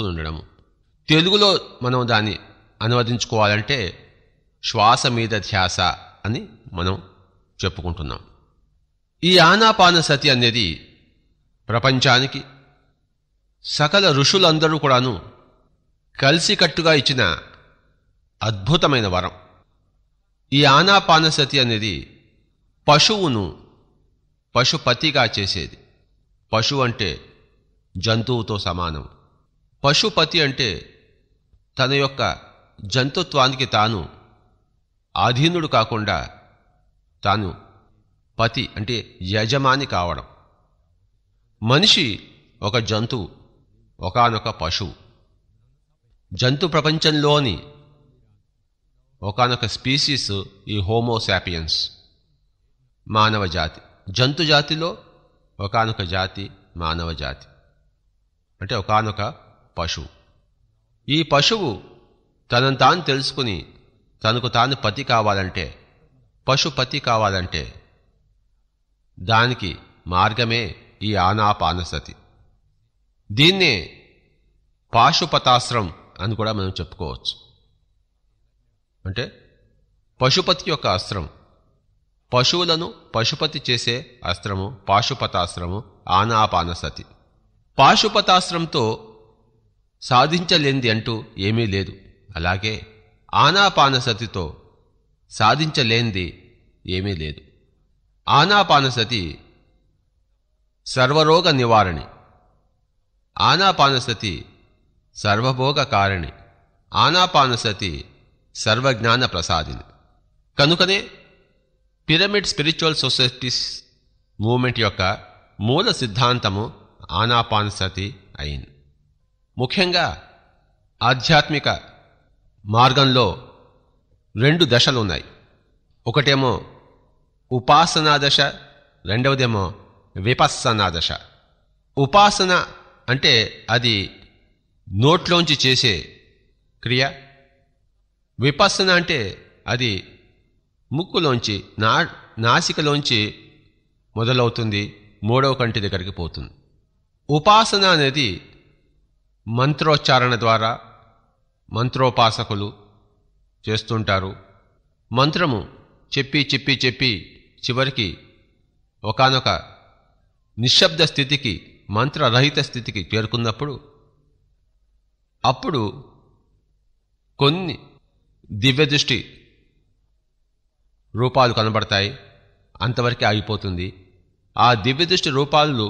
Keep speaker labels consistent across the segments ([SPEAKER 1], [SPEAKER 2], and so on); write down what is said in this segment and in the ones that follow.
[SPEAKER 1] కూర్చుని ఉండడము తెలుగులో మనం దాన్ని అనువదించుకోవాలంటే శ్వాస మీద ధ్యాస అని మనం చెప్పుకుంటున్నాం ఈ ఆనాపాన సతి అనేది ప్రపంచానికి సకల ఋషులందరూ కూడాను కలిసికట్టుగా ఇచ్చిన అద్భుతమైన వరం ఈ ఆనాపానసతి అనేది పశువును పశుపతిగా చేసేది పశువు అంటే జంతువుతో సమానం పశుపతి అంటే తన యొక్క జంతుత్వానికి తాను ఆధీనుడు కాకుండా తాను పతి అంటే యజమాని కావడం మనిషి ఒక జంతువు ఒకానొక పశువు జంతు ప్రపంచంలోని ఒకనొక స్పీసీస్ ఈ హోమోసాపియన్స్ మానవ జాతి జంతు జాతిలో ఒకనొక జాతి మానవ జాతి అంటే ఒకనొక పశువు ఈ పశువు తనను తాను తెలుసుకుని తనకు తాను పతి కావాలంటే పశుపతి కావాలంటే దానికి మార్గమే ఈ ఆనాపానసతి దీన్నే పాశుపతాశ్రం అని కూడా మనం చెప్పుకోవచ్చు అంటే పశుపతి యొక్క అస్త్రం పశువులను పశుపతి చేసే అస్త్రము పాశుపతాస్త్రము ఆనాపానసతి పాశుపతాస్త్రంతో సాధించలేంది అంటూ ఏమీ లేదు అలాగే ఆనాపానసతితో సాధించలేంది ఏమీ లేదు ఆనాపానసతి సర్వరోగ నివారణి ఆనాపానసతి సర్వభోగ కారణి ఆనాపానసతి సర్వజ్ఞాన ప్రసాదిని కనుకనే పిరమిడ్ స్పిరిచువల్ సొసైటీస్ మూమెంట్ యొక్క మూల సిద్ధాంతము ఆనాపానసతి అయింది ముఖ్యంగా ఆధ్యాత్మిక మార్గంలో రెండు దశలు ఉన్నాయి ఒకటేమో ఉపాసనా దశ రెండవదేమో విపස්සనా దశ ఉపాసన అంటే అది నోట్లోంచి చేసే క్రియ విపස්සన అంటే అది ముక్కులోంచి నా నాసికలోంచి మొదలవుతుంది మూడవ కంటి దగ్గరికి పోతుంది ఉపాసన అనేది మంత్రోచ్చారణ ద్వారా మంత్రోపాసకులు చేస్తుంటారు మంత్రము చెప్పి చెప్పి చెప్పి చివరికి ఒకనొక నిశ్శబ్ద స్థితికి మంత్రరహిత స్థితికి చేరుకున్నప్పుడు అప్పుడు కొన్ని దివ్యదృష్టి రూపాలు కనబడతాయి అంతవరకే ఆగిపోతుంది ఆ దివ్యదృష్టి రూపాలు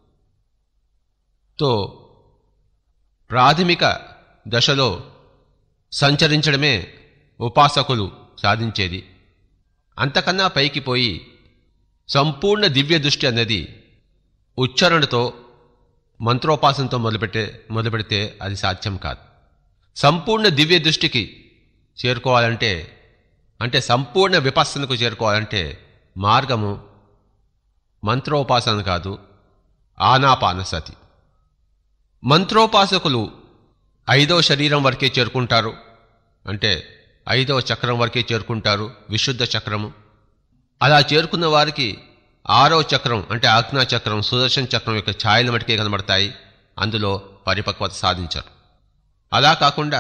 [SPEAKER 1] తో ప్రాథమిక దశలో సంచరించడమే ఉపాసకులు సాధించేది అంతకన్నా పైకి పోయి సంపూర్ణ దివ్య దృష్టి అన్నది ఉచ్చారణతో మంత్రోపాసనతో మొదలుపెట్టే మొదలుపెడితే అది సాధ్యం కాదు సంపూర్ణ దివ్య దృష్టికి చేరుకోవాలంటే అంటే సంపూర్ణ విపස්සనకు చేరుకోవాలంటే మార్గము మంత్రోపాసన కాదు ఆనాపానసతి మంత్రోపాసకులు ఐదవ శరీరం వరకే చేరుకుంటారు అంటే ఐదవ చక్రం వరకే చేరుకుంటారు విశుద్ధ చక్రము అలా చేరుకున్న వారికి ఆరవ చక్రం అంటే ఆజ్ఞా చక్రం సుదర్శన్ చక్రం యొక్క ఛాయలు మటుకే కనబడతాయి అందులో పరిపక్వత సాధించరు అలా కాకుండా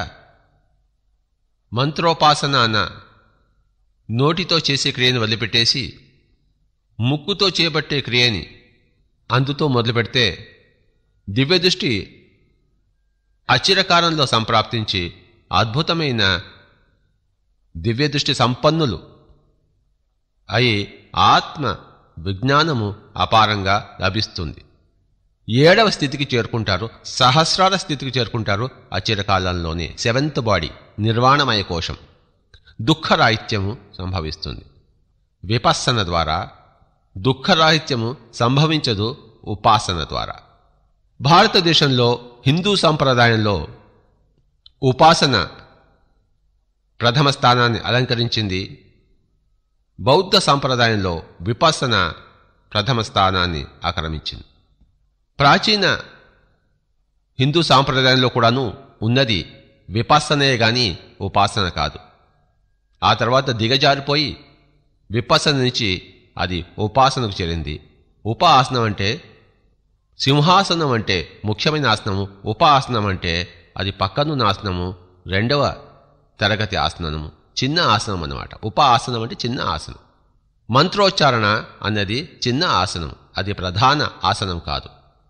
[SPEAKER 1] మంత్రోపాసన అన్న నోటితో చేసే క్రియను వదిలిపెట్టేసి ముక్కుతో చేపట్టే క్రియని అందుతో మొదలుపెడితే దివ్యదృష్టి అచిరకాలంలో సంప్రాప్తించి అద్భుతమైన దివ్యదృష్టి సంపన్నులు అయి ఆత్మ విజ్ఞానము అపారంగా లభిస్తుంది ఏడవ స్థితికి చేరుకుంటారు సహస్రాల స్థితికి చేరుకుంటారు అచిరకాలంలోనే సెవెంత్ బాడీ నిర్వాణమయ కోశం దుఃఖరాహిత్యము సంభవిస్తుంది విపස්සన ద్వారా దుఃఖరాహిత్యము సంభవించదు ఉపాసన ద్వారా భారతదేశంలో హిందూ సంప్రదాయంలో ఉపాసన ప్రథమ స్థానాన్ని అలంకరించింది బౌద్ధ సంప్రదాయంలో విపස්සన ప్రథమ స్థానాన్ని ఆక్రమించింది ప్రాచీన హిందూ సాంప్రదాయంలో కూడాను ఉన్నది విపස්සనే గాని ఉపాసన కాదు ఆ తర్వాత దిగజారిపోయి విపස්සన నుంచి అది ఉపాసనకు చేరింది ఉప ఆసనం అంటే సింహాసనం అంటే ముఖ్యమైన ఆసనము ఉప ఆసనం అంటే అది పక్కనున్న ఆసనము రెండవ తరగతి ఆసనము చిన్న ఆసనం అన్నమాట ఉప ఆసనం అంటే చిన్న ఆసనం మంత్రోచ్చారణ అన్నది చిన్న ఆసనం అది ప్రధాన ఆసనం కాదు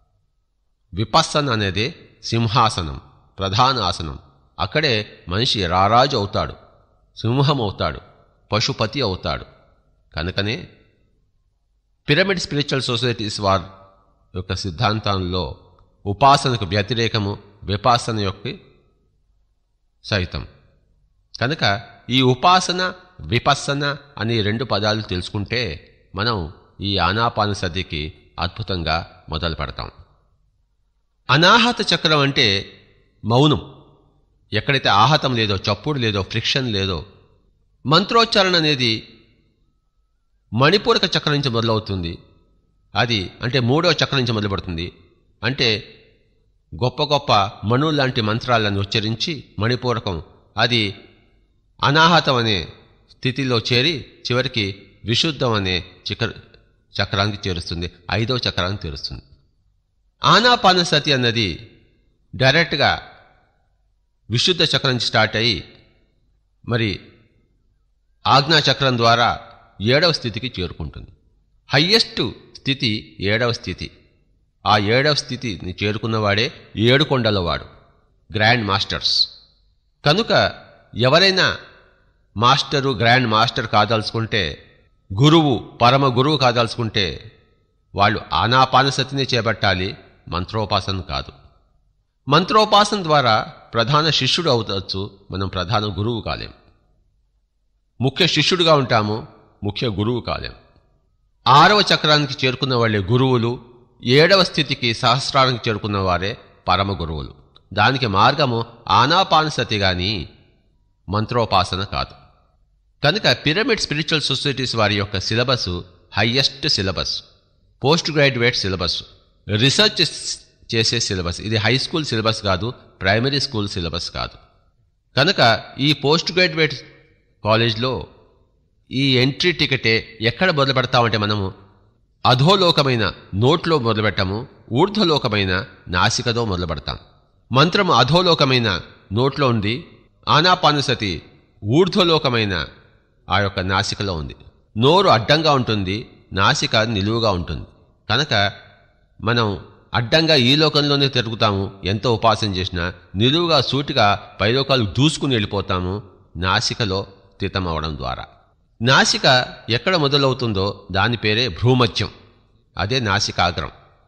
[SPEAKER 1] విపස්සన అనేది సింహాసనం ప్రధాన ఆసనం అక్కడే మనిషి రారాజు అవుతాడు సింహం అవుతాడు పశుపతి అవుతాడు కనుకనే పిరమిడ్ స్పిరిచువల్ సొసైటీస్ వార్ యొక్క సిద్ధాంతంలో ఉపాసనకు వ్యతిరేకము విపాసన యొక్క సహితం కనుక ఈ ఉపాసన విపස්සన అనే రెండు పదాలు తెలుసుకుంటే మనం ఈ ఆనాపాన సతికి అద్భుతంగా మొదలు పెడతాం అనాహత చక్రం అంటే మౌనం ఎక్కడైతే ఆహతం లేదో చప్పుడు లేదో ఫ్రిక్షన్ లేదో మంత్రోచ్చారణ అనేది మణిపూరక చక్రం నుంచి మొదలవుతుంది అది అంటే మూడవ చక్రం నుంచి మొదలుపడుతుంది అంటే గొప్ప గొప్ప మణులు లాంటి మంత్రాలను ఉచ్చరించి మణిపూరకం అది అనాహతం అనే స్థితిలో చేరి చివరికి విశుద్ధం అనే చక్ర చక్రానికి చేరుస్తుంది ఐదవ చక్రానికి చేరుస్తుంది ఆనాపానసతి అన్నది డైరెక్ట్గా విశుద్ధ చక్రం నుంచి స్టార్ట్ అయ్యి మరి ఆజ్ఞా చక్రం ద్వారా ఏడవ స్థితికి చేరుకుంటుంది హయ్యెస్ట్ స్థితి ఏడవ స్థితి ఆ ఏడవ స్థితిని చేరుకున్నవాడే ఏడు కొండలవాడు గ్రాండ్ మాస్టర్స్ కనుక ఎవరైనా మాస్టరు గ్రాండ్ మాస్టర్ కాదాల్చుకుంటే గురువు పరమ గురువు కాదాల్చుకుంటే వాళ్ళు ఆనాపానసతిని చేపట్టాలి మంత్రోపాసన కాదు మంత్రోపాసన ద్వారా ప్రధాన శిష్యుడు అవుతవచ్చు మనం ప్రధాన గురువు కాలేం ముఖ్య శిష్యుడుగా ఉంటాము ముఖ్య గురువు కాలేం ఆరవ చక్రానికి చేరుకున్న వాళ్ళే గురువులు ఏడవ స్థితికి సహస్రానికి చేరుకున్న వారే పరమ గురువులు దానికి మార్గము ఆనాపానసతి గాని మంత్రోపాసన కాదు కనుక పిరమిడ్ స్పిరిచువల్ సొసైటీస్ వారి యొక్క syllabus highest syllabus post graduate syllabus research చేసే సిలబస్ ఇది హై స్కూల్ సిలబస్ కాదు ప్రైమరీ స్కూల్ సిలబస్ కాదు కనుక ఈ పోస్ట్ గ్రాడ్యుయేట్ కాలేజ్లో ఈ ఎంట్రీ టికెటే ఎక్కడ మొదలు పెడతామంటే మనము అధోలోకమైన నోట్లో మొదలుపెట్టాము ఊర్ధ్వలోకమైన నాసికతో మొదలు పెడతాం మంత్రము అధోలోకమైన నోట్లో ఉంది ఆనాపానుసతి ఊర్ధ్వలోకమైన ఆ యొక్క నాసికలో ఉంది నోరు అడ్డంగా ఉంటుంది నాసిక నిలువుగా ఉంటుంది కనుక మనం అడ్డంగా ఈ లోకంలోనే తిరుగుతాము ఎంత ఉపాసన చేసినా నిలువుగా సూటిగా పైలోకాలు దూసుకుని వెళ్ళిపోతాము నాసికలో స్థితం అవడం ద్వారా నాసిక ఎక్కడ మొదలవుతుందో దాని పేరే భ్రూమత్యం అదే నాసికాగ్రం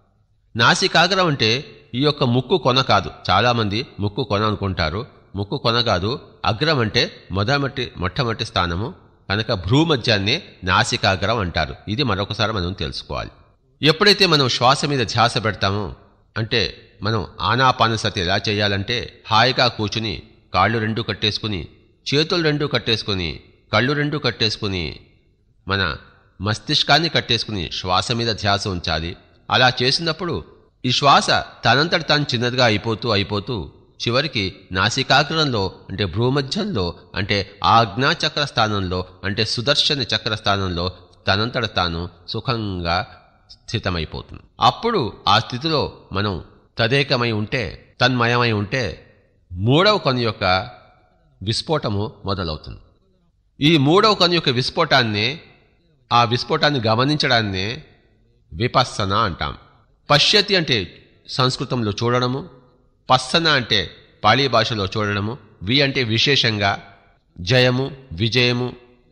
[SPEAKER 1] నాసికాగ్రం అంటే ఈ యొక్క ముక్కు కొన కాదు చాలామంది ముక్కు కొన అనుకుంటారు ముక్కు కొన కాదు అగ్రం అంటే మొదమటి మొట్టమొదటి స్థానము కనుక భ్రూమధ్యాన్నే నాసికాగ్రం అంటారు ఇది మరొకసారి మనం తెలుసుకోవాలి ఎప్పుడైతే మనం శ్వాస మీద ధ్యాస పెడతామో అంటే మనం ఆనాపానసతి ఎలా చేయాలంటే హాయిగా కూర్చుని కాళ్ళు రెండు కట్టేసుకుని చేతులు రెండు కట్టేసుకుని కళ్ళు రెండు కట్టేసుకుని మన మస్తిష్కాన్ని కట్టేసుకుని శ్వాస మీద ధ్యాస ఉంచాలి అలా చేసినప్పుడు ఈ శ్వాస తనంతట తాను చిన్నదిగా అయిపోతూ అయిపోతూ చివరికి నాసికాగ్రంలో అంటే భ్రూమధ్యంలో అంటే ఆజ్ఞా చక్ర స్థానంలో అంటే సుదర్శన చక్ర స్థానంలో తనంతట తాను సుఖంగా స్థితమైపోతుంది అప్పుడు ఆ స్థితిలో మనం తదేకమై ఉంటే తన్మయమై ఉంటే మూడవ కొన యొక్క విస్ఫోటము మొదలవుతుంది ఈ మూడవ కొన యొక్క విస్ఫోటాన్ని ఆ విస్ఫోటాన్ని గమనించడాన్నే విపස්සన అంటాం పశ్యతి అంటే సంస్కృతంలో చూడడము పස්සన అంటే పాళీ భాషలో చూడడము వి అంటే విశేషంగా జయము విజయము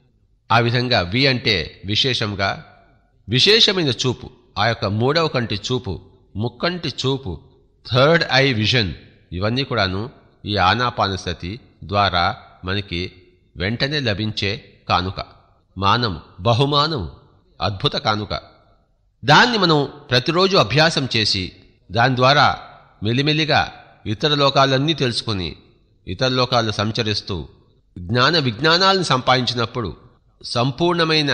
[SPEAKER 1] ఆ విధంగా వి అంటే విశేషంగా విశేషమైన చూపు ఆ యొక్క మూడవ కంటి చూపు ముక్కంటి చూపు థర్డ్ ఐ విజన్ ఇవన్నీ కూడాను ఈ ఆనాపానసతి ద్వారా మనకి వెంటనే లభించే కానుక మానం బహుమానం అద్భుత కానుక దాన్ని మనం ప్రతిరోజు అభ్యాసం చేసి దాని ద్వారా మెల్లిమెల్లిగా ఇతర లోకాలన్నీ తెలుసుకుని ఇతర లోకాలు సంచరిస్తూ జ్ఞాన విజ్ఞానాలను సంపాదించినప్పుడు సంపూర్ణమైన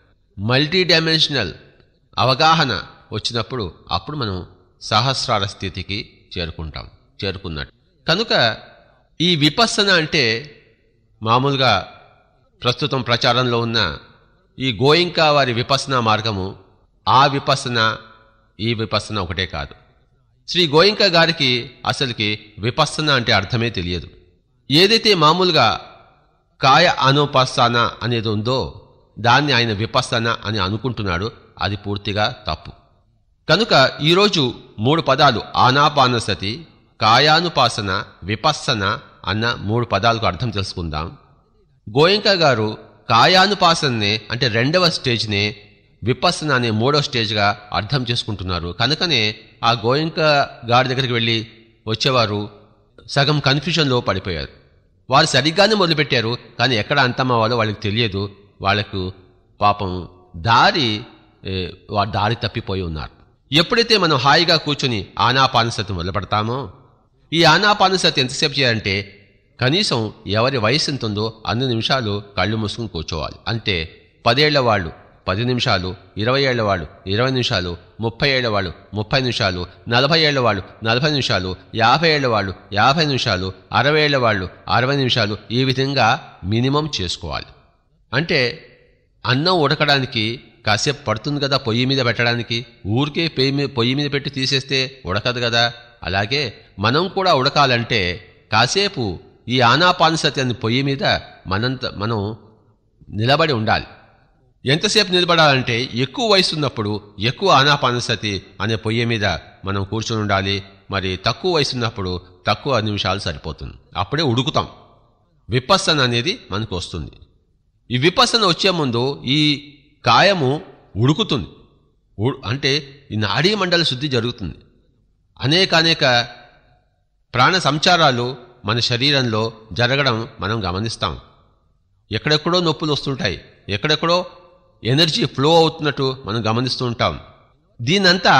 [SPEAKER 1] మల్టీ డైమెన్షనల్ అవగాహన వచ్చినప్పుడు అప్పుడు మనం సహస్రార స్థితికి చేరుకుంటాం చేరుకున్నట్టు కనుక ఈ విపස්සన అంటే మామూలుగా ప్రస్తుతం ప్రచారంలో ఉన్న ఈ గోయింకా వారి విపස්සన మార్గము ఆ విపස්සన ఈ విపස්සన ఒకటే కాదు శ్రీ గోయింక గారికి అసలుకి విపස්සన అంటే అర్థమే తెలియదు ఏదైతే మామూలుగా కాయ అనుపాసన అనేది ఉందో దాన్ని ఆయన విపස්සన అని అనుకుంటున్నాడు అది పూర్తిగా తప్పు కనుక ఈరోజు మూడు పదాలు ఆనాపానసతి కాయానుపాసన విపස්සన అన్న మూడు పదాలకు అర్థం తెలుసుకుందాం గోయంక గారు కాయానుపాసననే అంటే రెండవ స్టేజ్నే విపස්සన అనే మూడో స్టేజ్గా అర్థం చేసుకుంటున్నారు కనుకనే ఆ గోయంక గారి దగ్గరికి వెళ్ళి వచ్చేవారు సగం కన్ఫ్యూజన్లో పడిపోయారు వారు సరిగ్గానే మొదలుపెట్టారు కానీ ఎక్కడ అంతమవ్వాలో వాళ్ళకి తెలియదు వాళ్లకు పాపం దారి ఏ, వారు దారి తప్పిపోయి ఉన్నారు ఎప్పుడైతే మనం హాయిగా కూర్చుని ఆనాపానసతి మొదలు పెడతామో ఈ ఆనాపానసతి ఎంతసేపు చేయాలంటే కనీసం ఎవరి వయసు ఎంత ఉందో అన్ని నిమిషాలు కళ్ళు మూసుకుని కూర్చోవాలి అంటే పదేళ్ల వాళ్ళు పది నిమిషాలు ఇరవై ఏళ్ల వాళ్ళు ఇరవై నిమిషాలు ముప్పై ఏళ్ల వాళ్ళు ముప్పై నిమిషాలు నలభై ఏళ్ల వాళ్ళు నలభై నిమిషాలు యాభై ఏళ్ల వాళ్ళు యాభై నిమిషాలు అరవై ఏళ్ల వాళ్ళు అరవై నిమిషాలు ఈ విధంగా మినిమం చేసుకోవాలి అంటే అన్నం ఉడకడానికి కాసేపు పడుతుంది కదా పొయ్యి మీద పెట్టడానికి ఊరికే పొయ్యి మీద పొయ్యి మీద పెట్టి తీసేస్తే ఉడకదు కదా అలాగే మనం కూడా ఉడకాలంటే కాసేపు ఈ ఆనాపానసతి అనే పొయ్యి మీద మనంత మనం నిలబడి ఉండాలి ఎంతసేపు నిలబడాలంటే ఎక్కువ వయసు ఉన్నప్పుడు ఎక్కువ ఆనాపానసతి అనే పొయ్యి మీద మనం కూర్చుని ఉండాలి మరి తక్కువ వయసు ఉన్నప్పుడు తక్కువ నిమిషాలు సరిపోతుంది అప్పుడే ఉడుకుతాం విపස්සన అనేది మనకు వస్తుంది ఈ విపස්සన వచ్చే ముందు ఈ కాయము ఉడుకుతుంది ఉ- అంటే ఈ నాడీ మండల శుద్ధి జరుగుతుంది అనేక అనేక ప్రాణ సంచారాలు మన శరీరంలో జరగడం మనం గమనిస్తాం ఎక్కడెక్కడో నొప్పులు వస్తుంటాయి ఎక్కడెక్కడో ఎనర్జీ ఫ్లో అవుతున్నట్టు మనం గమనిస్తూ ఉంటాం దీనంతా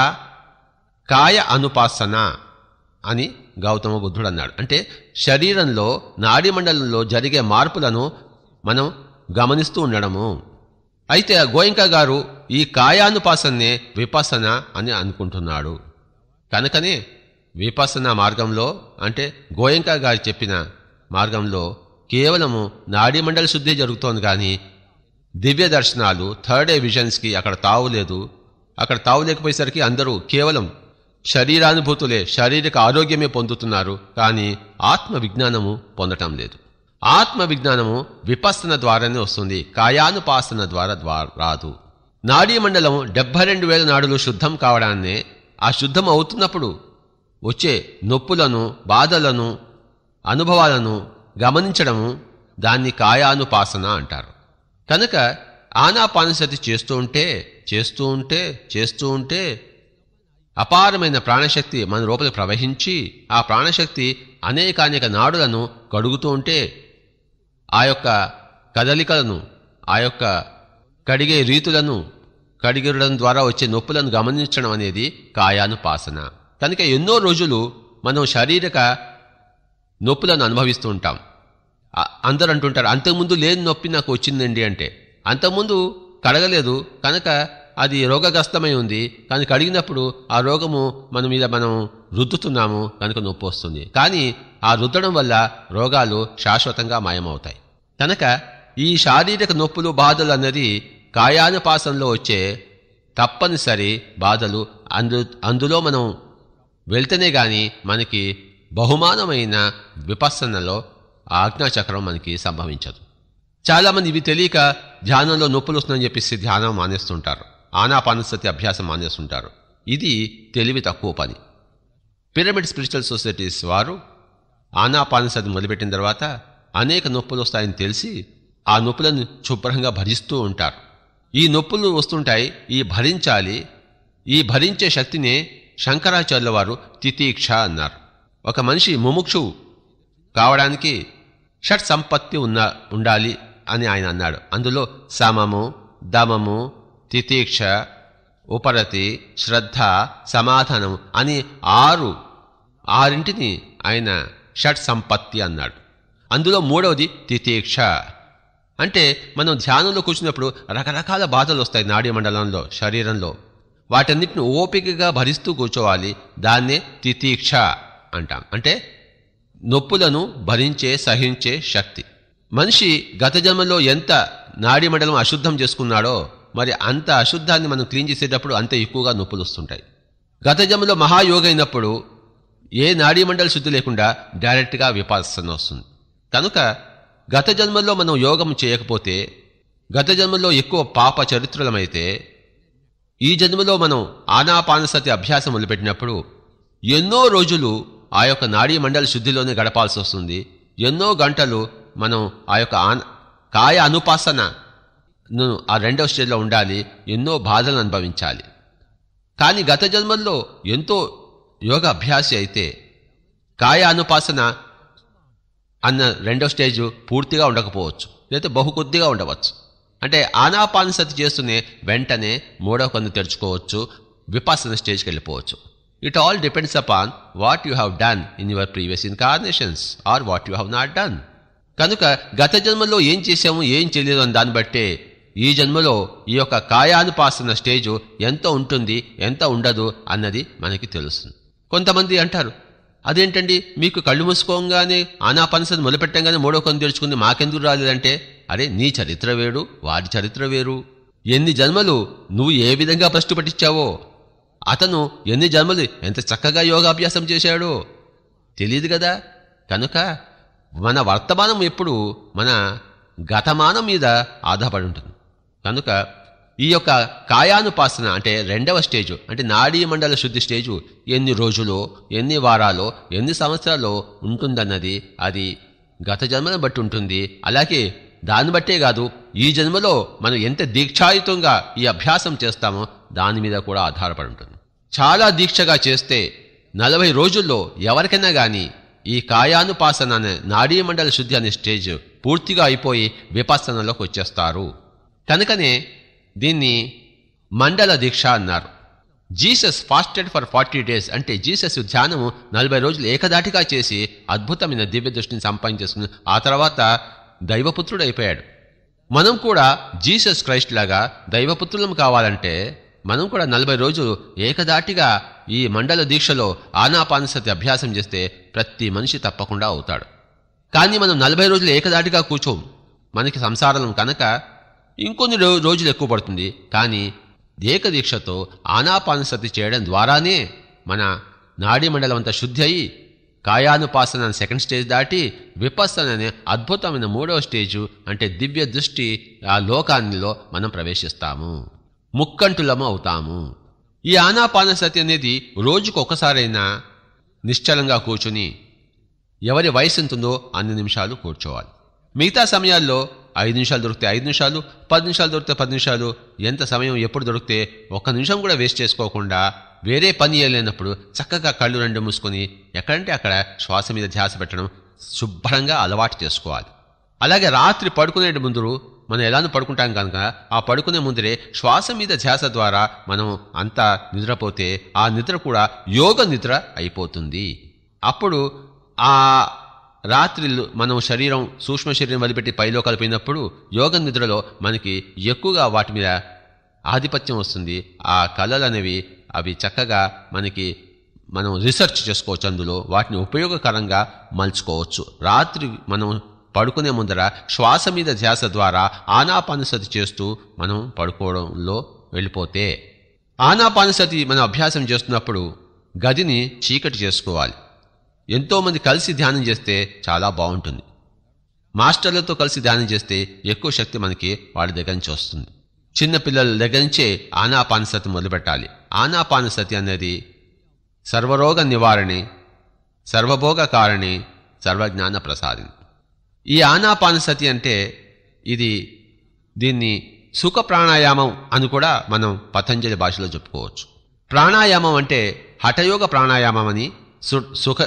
[SPEAKER 1] కాయ అనుపాసన అని గౌతమ బుద్ధుడు అన్నాడు అంటే శరీరంలో నాడీ మండలంలో జరిగే మార్పులను మనం గమనిస్తూ ఉండడము అయితే ఆ గోయంక గారు ఈ కాయానుపాసన్నే విపసన అని అనుకుంటున్నాడు కనుకనే విపసన మార్గంలో అంటే గోయంక గారు చెప్పిన మార్గంలో కేవలము నాడీ మండల శుద్ధి జరుగుతోంది కానీ దివ్య దర్శనాలు థర్డ్ ఏ విజన్స్కి అక్కడ తావు లేదు అక్కడ తావు లేకపోయేసరికి అందరూ కేవలం శరీరానుభూతులే శారీరక ఆరోగ్యమే పొందుతున్నారు కానీ ఆత్మ విజ్ఞానము పొందటం లేదు ఆత్మ విజ్ఞానము విపස්සన ద్వారానే వస్తుంది కాయానుపాసన ద్వారా ద్వారా రాదు నాడీ మండలం డెబ్బై రెండు వేల నాడులు శుద్ధం కావడాన్నే ఆ శుద్ధం అవుతున్నప్పుడు వచ్చే నొప్పులను బాధలను అనుభవాలను గమనించడము దాన్ని కాయానుపాసన అంటారు కనుక ఆనాపానసతి చేస్తూ ఉంటే చేస్తూ ఉంటే చేస్తూ ఉంటే అపారమైన ప్రాణశక్తి మన లోపల ప్రవహించి ఆ ప్రాణశక్తి అనేకానేక నాడులను కడుగుతూ ఉంటే ఆ యొక్క కదలికలను ఆ యొక్క కడిగే రీతులను కడిగిరడం ద్వారా వచ్చే నొప్పులను గమనించడం అనేది కాయానుపాసన కనుక ఎన్నో రోజులు మనం శారీరక నొప్పులను అనుభవిస్తూ ఉంటాం ఆ- అందరూ అంటుంటారు అంతకుముందు లేని నొప్పి నాకు వచ్చిందండి అంటే అంతకుముందు కడగలేదు కనుక అది రోగగ్రస్తమై ఉంది కానీ కడిగినప్పుడు ఆ రోగము మన మీద మనం రుద్దుతున్నాము కనుక నొప్పి వస్తుంది కానీ ఆ రుద్దడం వల్ల రోగాలు శాశ్వతంగా మాయమవుతాయి కనుక ఈ శారీరక నొప్పులు బాధలు అన్నది కాయానుపాసనలో వచ్చే తప్పనిసరి బాధలు అందు అందులో మనం వెళ్తేనే గాని మనకి బహుమానమైన విపස්සనలో ఆ ఆజ్ఞాచక్రం మనకి సంభవించదు చాలామంది ఇవి తెలియక ధ్యానంలో నొప్పులు వస్తుందని చెప్పేసి ధ్యానం మానేస్తుంటారు ఆనాపానసతి అభ్యాసం మానేస్తుంటారు ఇది తెలివి తక్కువ పని పిరమిడ్ స్పిరిచువల్ సొసైటీస్ వారు ఆనాపానసతి మొదలుపెట్టిన తర్వాత అనేక నొప్పులు వస్తాయని తెలిసి ఆ నొప్పులను శుభ్రంగా భరిస్తూ ఉంటారు ఈ నొప్పులు వస్తుంటాయి ఈ భరించాలి ఈ భరించే శక్తినే శంకరాచార్యుల వారు తితీక్ష అన్నారు ఒక మనిషి ముముక్షు కావడానికి షట్ సంపత్తి ఉన్న ఉండాలి అని ఆయన అన్నాడు అందులో సమము దమము తితీక్ష ఉపరతి శ్రద్ధ సమాధానం అని ఆరు ఆరింటిని ఆయన షట్ సంపత్తి అన్నాడు అందులో మూడవది తితీక్ష అంటే మనం ధ్యానంలో కూర్చున్నప్పుడు రకరకాల బాధలు వస్తాయి నాడీ మండలంలో శరీరంలో వాటన్నిటిని ఓపికగా భరిస్తూ కూర్చోవాలి దాన్నే తితీక్ష అంటాం అంటే నొప్పులను భరించే సహించే శక్తి మనిషి గత జన్మలో ఎంత నాడీ మండలం అశుద్ధం చేసుకున్నాడో మరి అంత అశుద్ధాన్ని మనం క్లీన్ చేసేటప్పుడు అంత ఎక్కువగా నొప్పులు వస్తుంటాయి గత జన్మలో మహాయోగ అయినప్పుడు ఏ నాడీ మండలి శుద్ధి లేకుండా డైరెక్ట్గా విపాసన వస్తుంది కనుక గత జన్మలో మనం యోగం చేయకపోతే గత జన్మలో ఎక్కువ పాప చరిత్రలమైతే ఈ జన్మలో మనం ఆనాపానసతి అభ్యాసం మొదలుపెట్టినప్పుడు ఎన్నో రోజులు ఆ యొక్క నాడీ మండలి శుద్ధిలోనే గడపాల్సి వస్తుంది ఎన్నో గంటలు మనం ఆ యొక్క ఆన కాయ అనుపాసన ఆ రెండవ స్టేజ్లో ఉండాలి ఎన్నో బాధలను అనుభవించాలి కానీ గత జన్మల్లో ఎంతో యోగ అభ్యాసి అయితే కాయ అనుపాసన అన్న రెండో స్టేజ్ పూర్తిగా ఉండకపోవచ్చు లేదా బహు కొద్దిగా ఉండవచ్చు అంటే ఆనాపానసతి చేస్తూనే వెంటనే మూడవ కన్ను తెరుచుకోవచ్చు విపాసన స్టేజ్కి వెళ్ళిపోవచ్చు it all depends upon what you have done in your previous incarnations or what you have not done కనుక గత జన్మలో ఏం చేశాము ఏం చేయలేదు అని దాన్ని బట్టే ఈ జన్మలో ఈ యొక్క కాయానుపాసన స్టేజు ఎంత ఉంటుంది ఎంత ఉండదు అన్నది మనకి తెలుస్తుంది కొంతమంది అంటారు అదేంటండి మీకు కళ్ళు మూసుకోగానే ఆనాపానసతి మొదలుపెట్టంగానే మూడో కన్ను తెరుచుకుంది మాకెందుకు రాలేదంటే అరే నీ చరిత్ర వేరు వారి చరిత్ర వేరు ఎన్ని జన్మలు నువ్వు ఏ విధంగా భ్రష్టు పట్టించావో అతను ఎన్ని జన్మలు ఎంత చక్కగా యోగాభ్యాసం చేశాడో తెలియదు కదా కనుక మన వర్తమానం ఎప్పుడు మన గతమానం మీద ఆధారపడి ఉంటుంది కనుక ఈ యొక్క కాయానుపాసన అంటే రెండవ స్టేజు అంటే నాడీ మండల శుద్ధి స్టేజు ఎన్ని రోజులు ఎన్ని వారాలు ఎన్ని సంవత్సరాలు ఉంటుందన్నది అది గత జన్మను బట్టి ఉంటుంది అలాగే దాన్ని బట్టే కాదు ఈ జన్మలో మనం ఎంత దీక్షాయుతంగా ఈ అభ్యాసం చేస్తామో దాని మీద కూడా ఆధారపడి ఉంటుంది చాలా దీక్షగా చేస్తే నలభై రోజుల్లో ఎవరికైనా కానీ ఈ కాయానుపాసన అనే నాడీ మండల శుద్ధి అనే స్టేజ్ పూర్తిగా అయిపోయి విపස්සనలోకి వచ్చేస్తారు కనుకనే దీన్ని మండల దీక్ష అన్నారు Jesus fasted for forty days అంటే జీసస్ ధ్యానము నలభై రోజులు ఏకదాటిగా చేసి అద్భుతమైన దివ్య దృష్టిని సంపాదించేసుకుని ఆ తర్వాత దైవపుత్రుడు అయిపోయాడు మనం కూడా జీసస్ క్రైస్ట్ లాగా దైవపుత్రులం కావాలంటే మనం కూడా నలభై రోజులు ఏకదాటిగా ఈ మండల దీక్షలో ఆనాపానసతి అభ్యాసం చేస్తే ప్రతి మనిషి తప్పకుండా అవుతాడు కానీ మనం నలభై రోజులు ఏకదాటిగా కూర్చోం మనకి సంసారం కనుక ఇంకొన్ని రోజులు ఎక్కువ పడుతుంది కానీ ఏకదీక్షతో ఆనాపానసతి చేయడం ద్వారానే మన నాడీ మండలం అంతా శుద్ధి అయి కాయానుపాసన సెకండ్ స్టేజ్ దాటి విపස්සన అనే అద్భుతమైన మూడవ స్టేజు అంటే దివ్య దృష్టి ఆ లోకాన్నిలో మనం ప్రవేశిస్తాము ముక్కంటులము అవుతాము ఈ ఆనాపానసతి అనేది రోజుకు ఒకసారైనా నిశ్చలంగా కూర్చుని ఎవరి వయసు ఎంతుందో అన్ని నిమిషాలు కూర్చోవాలి మిగతా సమయాల్లో ఐదు నిమిషాలు దొరికితే ఐదు నిమిషాలు పది నిమిషాలు దొరికితే పది నిమిషాలు ఎంత సమయం ఎప్పుడు దొరికితే ఒక్క నిమిషం కూడా వేస్ట్ చేసుకోకుండా వేరే పని చేయలేనప్పుడు చక్కగా కళ్ళు రెండు మూసుకొని ఎక్కడంటే అక్కడ శ్వాస మీద ధ్యాస పెట్టడం శుభ్రంగా అలవాటు చేసుకోవాలి అలాగే రాత్రి పడుకునే ముందు మనం ఎలానో పడుకుంటాం కనుక ఆ పడుకునే ముందరే శ్వాస మీద ధ్యాస ద్వారా మనం అంతా నిద్రపోతే ఆ నిద్ర కూడా యోగ నిద్ర అయిపోతుంది అప్పుడు ఆ రాత్రిళ్ళు మనం శరీరం సూక్ష్మ శరీరం వదిలిపెట్టి పైలో కలిపినప్పుడు యోగ నిద్రలో మనకి ఎక్కువగా వాటి మీద ఆధిపత్యం వస్తుంది ఆ కళలు అనేవి అవి చక్కగా మనకి మనం రీసెర్చ్ చేసుకోవచ్చు అందులో వాటిని ఉపయోగకరంగా మలుచుకోవచ్చు రాత్రి మనం పడుకునే ముందర శ్వాస మీద ధ్యాస ద్వారా ఆనాపానసతి చేస్తూ మనం పడుకోవడంలో వెళ్ళిపోతే ఆనాపానసతి మనం అభ్యాసం చేస్తున్నప్పుడు గదిని చీకటి చేసుకోవాలి ఎంతోమంది కలిసి ధ్యానం చేస్తే చాలా బాగుంటుంది మాస్టర్లతో కలిసి ధ్యానం చేస్తే ఎక్కువ శక్తి మనకి వాళ్ళ దగ్గర నుంచి వస్తుంది చిన్నపిల్లల దగ్గర నుంచే ఆనాపానసతి మొదలుపెట్టాలి ఆనాపానసతి అనేది సర్వరోగ నివారణి సర్వభోగ కారణి సర్వజ్ఞాన ప్రసాదిని ఈ ఆనాపానసతి అంటే ఇది దీన్ని సుఖ ప్రాణాయామం అని కూడా మనం పతంజలి భాషలో చెప్పుకోవచ్చు ప్రాణాయామం అంటే హఠయోగ ప్రాణాయామం అని సుఖ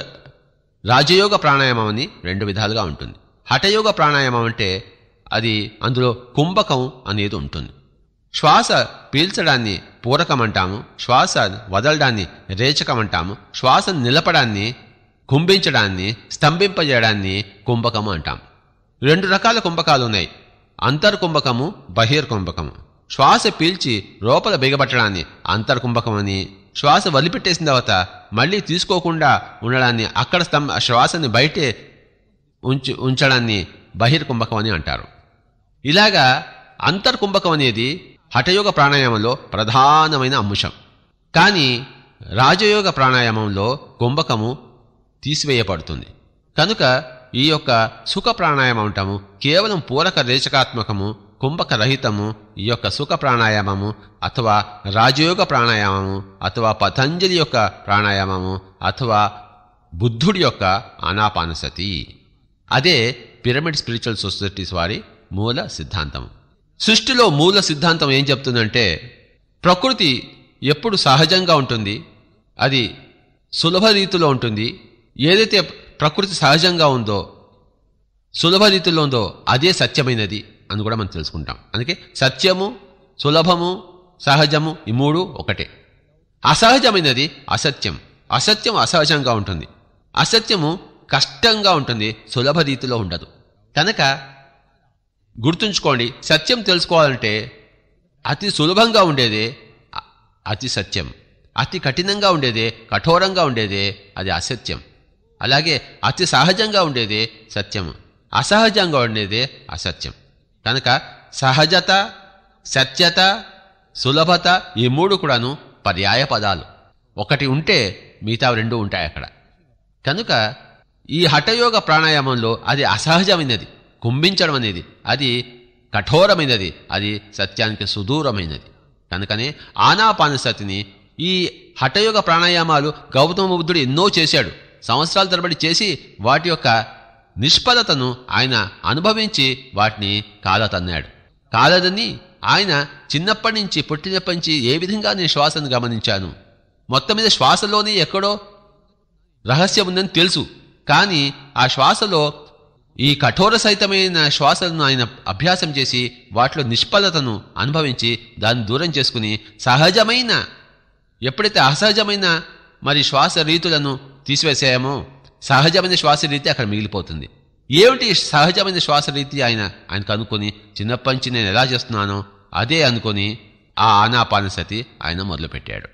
[SPEAKER 1] రాజయోగ ప్రాణాయామం అని రెండు విధాలుగా ఉంటుంది హఠయోగ ప్రాణాయామం అంటే అది అందులో కుంభకం అనేది ఉంటుంది శ్వాస పీల్చడాన్ని పూరకం అంటాము శ్వాస వదలడాన్ని రేచకం అంటాము శ్వాస నిలపడాన్ని కుంభించడాన్ని స్తంభింపజేయడాన్ని కుంభకము అంటాం రెండు రకాల కుంభకాలు ఉన్నాయి అంతర్కుంభకము బహిర్కుంభకము శ్వాస పీల్చి లోపల బిగబట్టడాన్ని అంతర్కుంభకం అని శ్వాస వదిలిపెట్టేసిన తర్వాత మళ్ళీ తీసుకోకుండా ఉండడాన్ని అక్కడ స్తంభ శ్వాసని బయటే ఉంచి ఉంచడాన్ని బహిర్కుంభకం అని అంటారు ఇలాగా అంతర్కుంభకం అనేది హఠయోగ ప్రాణాయామంలో ప్రధానమైన అంశం కానీ రాజయోగ ప్రాణాయామంలో కుంభకము తీసివేయబడుతుంది కనుక ఈ యొక్క సుఖ ప్రాణాయామం అంటాము కేవలం పూరక రేచకాత్మకము కుంభక రహితము ఈ యొక్క సుఖ ప్రాణాయామము అథవా రాజయోగ ప్రాణాయామము అథవా పతంజలి యొక్క ప్రాణాయామము అథవా బుద్ధుడి యొక్క ఆనాపానసతి అదే పిరమిడ్ స్పిరిచువల్ సొసైటీస్ వారి మూల సిద్ధాంతం సృష్టిలో మూల సిద్ధాంతం ఏం చెప్తుందంటే ప్రకృతి ఎప్పుడు సహజంగా ఉంటుంది అది సులభ రీతిలో ఉంటుంది ఏదైతే ప్రకృతి సహజంగా ఉందో సులభ రీతిలో ఉందో అదే సత్యమైనది అని కూడా మనం తెలుసుకుంటాం అందుకే సత్యము సులభము సహజము ఈ మూడు ఒకటే అసహజమైనది అసత్యం అసత్యం అసహజంగా ఉంటుంది అసత్యము కష్టంగా ఉంటుంది సులభ రీతిలో ఉండదు కనుక గుర్తుంచుకోండి సత్యం తెలుసుకోవాలంటే అతి సులభంగా ఉండేదే అ- అతి సత్యం అతి కఠినంగా ఉండేదే కఠోరంగా ఉండేదే అది అసత్యం అలాగే అతి సహజంగా ఉండేదే సత్యం అసహజంగా ఉండేదే అసత్యం కనుక సహజత సత్యత సులభత ఈ మూడు కూడాను పర్యాయ పదాలు ఒకటి ఉంటే మిగతా రెండు ఉంటాయి అక్కడ కనుక ఈ హఠయోగ ప్రాణాయామంలో అది అసహజమైనది కుంభించడం అనేది అది కఠోరమైనది అది సత్యానికి సుదూరమైనది కనుకనే ఆనాపానసతిని ఈ హఠయోగ ప్రాణాయామాలు గౌతమ బుద్ధుడు ఎన్నో చేశాడు సంవత్సరాల తరబడి చేసి వాటి యొక్క నిష్ఫలతను ఆయన అనుభవించి వాటిని కాలతన్నాడు కాలదని ఆయన చిన్నప్పటి నుంచి పుట్టినప్పటి నుంచి ఏ విధంగా నేను శ్వాసను గమనించాను మొత్తం మీద శ్వాసలోనే ఎక్కడో రహస్యం ఉందని తెలుసు కానీ ఆ శ్వాసలో ఈ కఠోర సహితమైన శ్వాసలను ఆయన అభ్యాసం చేసి వాటిలో నిష్ఫలతను అనుభవించి దాన్ని దూరం చేసుకుని సహజమైన ఎప్పుడైతే అసహజమైన మరి శ్వాస రీతులను తీసివేసామో సహజమైన శ్వాస రీతి అక్కడ మిగిలిపోతుంది ఏమిటి సహజమైన శ్వాస రీతి ఆయన ఆయన కనుక్కొని చిన్నప్పటి నుంచి నేను ఎలా చేస్తున్నానో అదే అనుకొని ఆ ఆనాపానసతి ఆయన మొదలుపెట్టాడు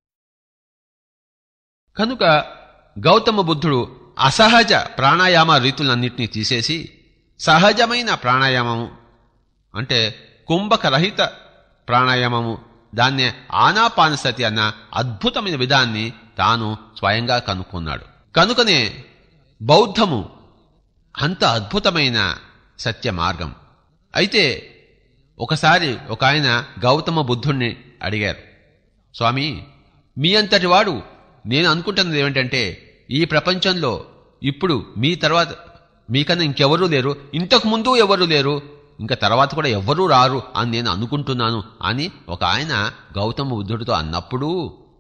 [SPEAKER 1] కనుక గౌతమ బుద్ధుడు అసహజ ప్రాణాయామ రీతులన్నింటినీ తీసేసి సహజమైన ప్రాణాయామము అంటే కుంభకరహిత ప్రాణాయామము దాన్నే ఆనాపానసతి అన్న అద్భుతమైన విధాన్ని తాను స్వయంగా కనుక్కున్నాడు కనుకనే బౌద్ధము అంత అద్భుతమైన సత్య మార్గం అయితే ఒకసారి ఒక ఆయన గౌతమ బుద్ధుణ్ణి అడిగారు స్వామి మీ అంతటి వాడు నేను అనుకుంటున్నది ఏమిటంటే ఈ ప్రపంచంలో ఇప్పుడు మీ తర్వాత మీకన్నా ఇంకెవరూ లేరు ఇంతకు ముందు ఎవరు లేరు ఇంకా తర్వాత కూడా ఎవ్వరూ రారు అని నేను అనుకుంటున్నాను అని ఒక ఆయన గౌతమ బుద్ధుడితో అన్నప్పుడు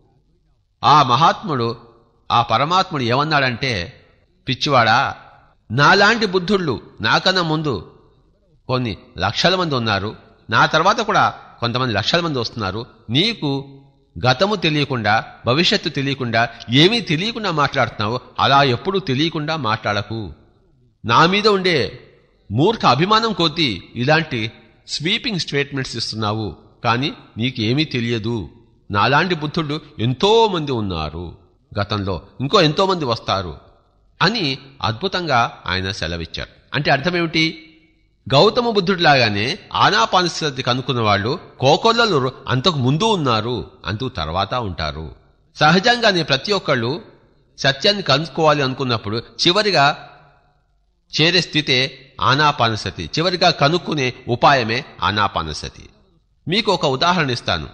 [SPEAKER 1] ఆ మహాత్ముడు ఆ పరమాత్ముడు ఏమన్నాడంటే పిచ్చివాడా నాలాంటి బుద్ధుళ్ళు నాకన్నా ముందు కొన్ని లక్షల మంది ఉన్నారు నా తర్వాత కూడా కొంతమంది లక్షల మంది వస్తున్నారు నీకు గతము తెలియకుండా భవిష్యత్తు తెలియకుండా ఏమీ తెలియకుండా మాట్లాడుతున్నావు అలా ఎప్పుడూ తెలియకుండా మాట్లాడకు నా మీద ఉండే మూర్ఖ అభిమానం కొద్దీ ఇలాంటి స్వీపింగ్ స్టేట్మెంట్స్ ఇస్తున్నావు కానీ నీకు ఏమీ తెలియదు నాలాంటి బుద్ధుడు ఎంతో మంది ఉన్నారు గతంలో ఇంకో ఎంతో మంది వస్తారు అని అద్భుతంగా ఆయన సెలవిచ్చారు అంటే అర్థమేమిటి గౌతమ బుద్ధుడిలాగానే ఆనాపానసతి కనుక్కున్న వాళ్ళు కోకొల్లలు అంతకు ముందు ఉన్నారు అంతకు తర్వాత ఉంటారు సహజంగానే ప్రతి ఒక్కళ్ళు సత్యాన్ని కనుక్కోవాలి అనుకున్నప్పుడు చివరిగా చేరే స్థితే ఆనాపానసతి చివరిగా కనుక్కునే ఉపాయమే ఆనాపానసతి మీకు ఒక ఉదాహరణ ఇస్తాను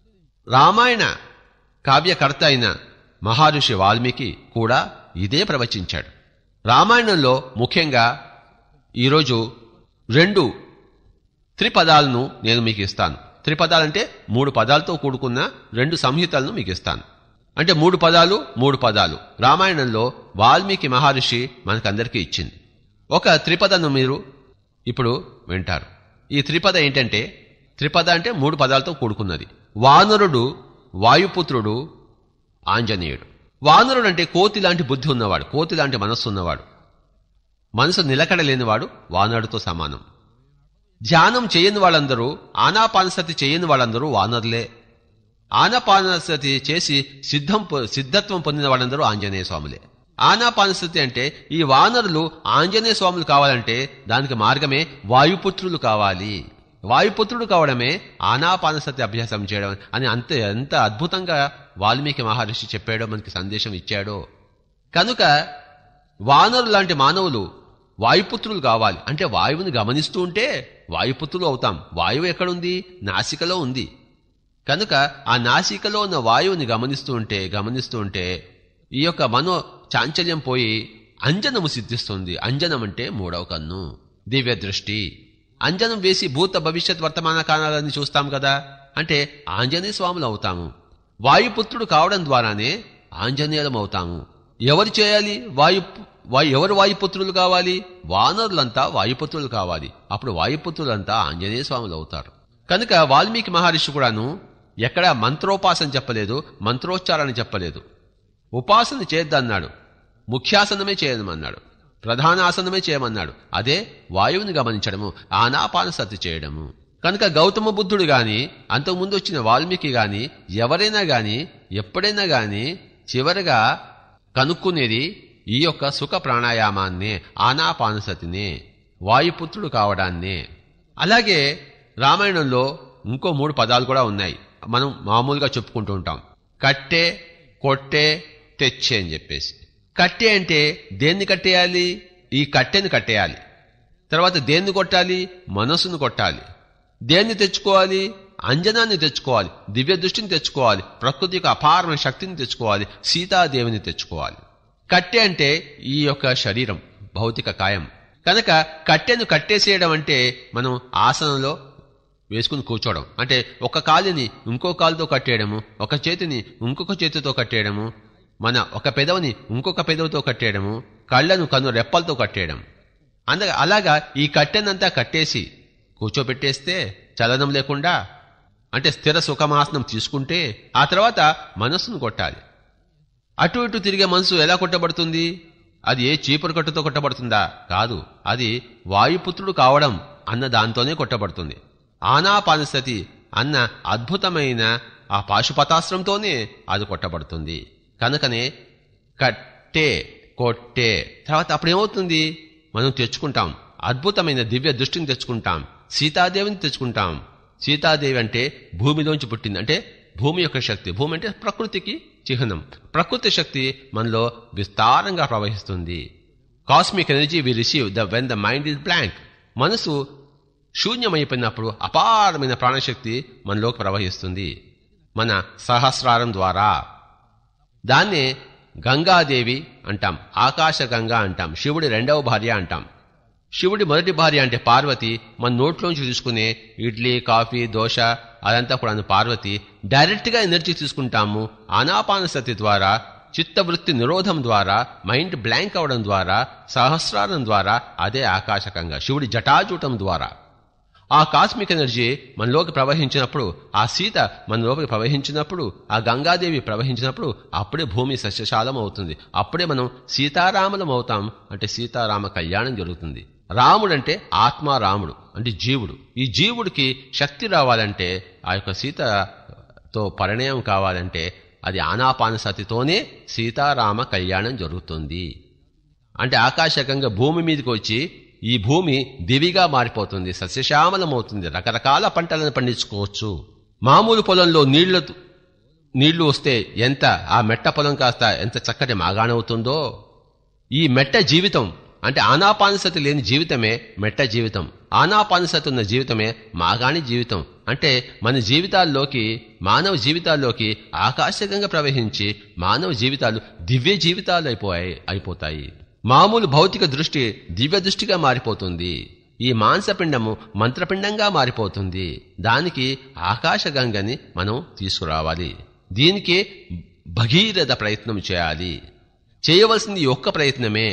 [SPEAKER 1] రామాయణ కావ్యకర్త అయిన మహర్షి వాల్మీకి కూడా ఇదే ప్రవచించాడు రామాయణంలో ముఖ్యంగా ఈరోజు రెండు త్రిపదాలను నేను మీకు ఇస్తాను త్రిపదాలంటే మూడు పదాలతో కూడుకున్న రెండు సంహితలను మీకు ఇస్తాను అంటే మూడు పదాలు మూడు పదాలు రామాయణంలో వాల్మీకి మహర్షి మనకందరికీ ఇచ్చింది ఒక త్రిపదను మీరు ఇప్పుడు వింటారు ఈ త్రిపద ఏంటంటే త్రిపద అంటే మూడు పదాలతో కూడుకున్నది వానరుడు వాయుపుత్రుడు ఆంజనేయుడు వానరుడు అంటే కోతి లాంటి బుద్ధి ఉన్నవాడు కోతి లాంటి మనస్సు ఉన్నవాడు మనసు నిలకడ లేనివాడు వానరుడితో సమానం ధ్యానం చేయని వాళ్ళందరూ ఆనాపానసతి చేయని వాళ్ళందరూ వానరులే ఆనాపానసతి చేసి సిద్ధం పొ- సిద్ధత్వం పొందిన వాళ్ళందరూ ఆంజనేయ స్వాములే ఆనాపానసతి అంటే ఈ వానరులు ఆంజనేయ స్వాములు కావాలంటే దానికి మార్గమే వాయుపుత్రులు కావాలి వాయుపుత్రుడు కావడమే ఆనాపానసతి అభ్యాసం చేయడం అని అంత ఎంత అద్భుతంగా వాల్మీకి మహర్షి చెప్పాడో మనకి సందేశం ఇచ్చాడో కనుక వానరు లాంటి మానవులు వాయుపుత్రులు కావాలి అంటే వాయువుని గమనిస్తూ ఉంటే వాయుపుత్రులు అవుతాం వాయువు ఎక్కడుంది నాసికలో ఉంది కనుక ఆ నాసికలో ఉన్న వాయువుని గమనిస్తూ ఉంటే గమనిస్తూ ఉంటే ఈ యొక్క మనో చాంచల్యం పోయి అంజనము సిద్ధిస్తుంది అంజనం అంటే మూడవ కన్ను దివ్య దృష్టి అంజనం వేసి భూత భవిష్యత్ వర్తమాన కాలాలని చూస్తాం కదా అంటే ఆంజనేయ స్వాములు అవుతాము వాయుపుత్రుడు కావడం ద్వారానే ఆంజనేయులం అవుతాము ఎవరు చేయాలి వాయు వా- ఎవరు వాయుపుత్రులు కావాలి వానరులంతా వాయుపుత్రులు కావాలి అప్పుడు వాయుపుత్రులంతా ఆంజనేయ స్వాములు అవుతారు కనుక వాల్మీకి మహర్షి కూడాను ఎక్కడ మంత్రోపాసన చెప్పలేదు మంత్రోచ్చారణ చెప్పలేదు ఉపాసన చేద్దన్నాడు ముఖ్యాసనమే చేయమన్నాడు ప్రధానాసనమే చేయమన్నాడు అదే వాయువుని గమనించడము ఆనాపాన సతి చేయడము కనుక గౌతమ బుద్ధుడు గాని అంతకుముందు వచ్చిన వాల్మీకి గాని ఎవరైనా గాని ఎప్పుడైనా గాని చివరగా కనుక్కునేది ఈ యొక్క సుఖ ప్రాణాయామాన్నే ఆనాపానసతినే వాయుపుత్రుడు కావడాన్నే అలాగే రామాయణంలో ఇంకో మూడు పదాలు కూడా ఉన్నాయి మనం మామూలుగా చెప్పుకుంటూ ఉంటాం కట్టె కొట్టే తెచ్చే అని చెప్పేసి కట్టె అంటే దేన్ని కట్టేయాలి ఈ కట్టెని కట్టేయాలి తర్వాత దేన్ని కొట్టాలి మనసును కొట్టాలి దేన్ని తెచ్చుకోవాలి అంజనాన్ని తెచ్చుకోవాలి దివ్య దృష్టిని తెచ్చుకోవాలి ప్రకృతి యొక్క అపారమైన శక్తిని తెచ్చుకోవాలి సీతాదేవిని తెచ్చుకోవాలి కట్టె అంటే ఈ యొక్క శరీరం భౌతిక కాయం కనుక కట్టెను కట్టేసేయడం అంటే మనం ఆసనంలో వేసుకుని కూర్చోవడం అంటే ఒక కాలుని ఇంకో కాలుతో కట్టేయడము ఒక చేతిని ఇంకొక చేతితో కట్టేయడము మన ఒక పెదవిని ఇంకొక పెదవితో కట్టేయడము కళ్ళను కన్ను రెప్పలతో కట్టేయడం అంద అలాగా ఈ కట్టెనంతా కట్టేసి కూర్చోబెట్టేస్తే చలనం లేకుండా అంటే స్థిర సుఖమాసనం తీసుకుంటే ఆ తర్వాత మనస్సును కొట్టాలి అటు ఇటు తిరిగే మనసు ఎలా కొట్టబడుతుంది అది ఏ చీపురు కట్టుతో కొట్టబడుతుందా కాదు అది వాయుపుత్రుడు కావడం అన్న దాంతోనే కొట్టబడుతుంది ఆనాపానసతి అన్న అద్భుతమైన ఆ పాశుపతాస్త్రంతోనే అది కొట్టబడుతుంది కనుకనే కట్టే కొట్టే తర్వాత అప్పుడేమవుతుంది మనం తెచ్చుకుంటాం అద్భుతమైన దివ్య దృష్టిని తెచ్చుకుంటాం సీతాదేవిని తెచ్చుకుంటాం సీతాదేవి అంటే భూమిలోంచి పుట్టింది అంటే భూమి యొక్క శక్తి భూమి అంటే ప్రకృతికి చిహ్నం ప్రకృతి శక్తి మనలో విస్తారంగా ప్రవహిస్తుంది cosmic energy we receive the when the mind is blank మనసు శూన్యమైపోయినప్పుడు అపారమైన ప్రాణశక్తి మనలోకి ప్రవహిస్తుంది మన సహస్రారం ద్వారా దాన్నే గంగాదేవి అంటాం ఆకాశ గంగా అంటాం శివుడి రెండవ భార్య అంటాం శివుడి మొదటి భార్య అంటే పార్వతి మన నోట్లోంచి తీసుకునే ఇడ్లీ కాఫీ దోశ అదంతా కూడా పార్వతి డైరెక్ట్గా ఎనర్జీ తీసుకుంటాము ఆనాపానసతి ద్వారా చిత్తవృత్తి నిరోధం ద్వారా మైండ్ బ్లాంక్ అవడం ద్వారా సహస్రారం ద్వారా అదే ఆకాశకంగా శివుడి జటాజూటం ద్వారా ఆ కాస్మిక్ ఎనర్జీ మనలోకి ప్రవహించినప్పుడు ఆ సీత మనలోకి ప్రవహించినప్పుడు ఆ గంగాదేవి ప్రవహించినప్పుడు అప్పుడే భూమి సస్యశాలం అవుతుంది అప్పుడే మనం సీతారాములం అవుతాం అంటే సీతారామ కళ్యాణం జరుగుతుంది రాముడంటే ఆత్మారాముడు అంటే జీవుడు ఈ జీవుడికి శక్తి రావాలంటే ఆ యొక్క సీతతో పరిణయం కావాలంటే అది ఆనాపానసతితోనే సీతారామ కళ్యాణం జరుగుతుంది అంటే ఆకాశకంగా భూమి మీదకి వచ్చి ఈ భూమి దివిగా మారిపోతుంది సస్యశ్యామలమవుతుంది రకరకాల పంటలను పండించుకోవచ్చు మామూలు పొలంలో నీళ్లు నీళ్లు వస్తే ఎంత ఆ మెట్ట పొలం కాస్త ఎంత చక్కటి మాగాణవుతుందో ఈ మెట్ట జీవితం అంటే ఆనాపానసతి లేని జీవితమే మెట్ట జీవితం ఆనాపానసతి ఉన్న జీవితమే మాగాణి జీవితం అంటే మన జీవితాల్లోకి మానవ జీవితాల్లోకి ఆకాశకంగా ప్రవహించి మానవ జీవితాలు దివ్య జీవితాలు అయిపోయాయి అయిపోతాయి మామూలు భౌతిక దృష్టి దివ్య దృష్టిగా మారిపోతుంది ఈ మాంసపిండము మంత్రపిండంగా మారిపోతుంది దానికి ఆకాశగంగని మనం తీసుకురావాలి దీనికి భగీరథ ప్రయత్నం చేయాలి చేయవలసింది ఈ ఒక్క ప్రయత్నమే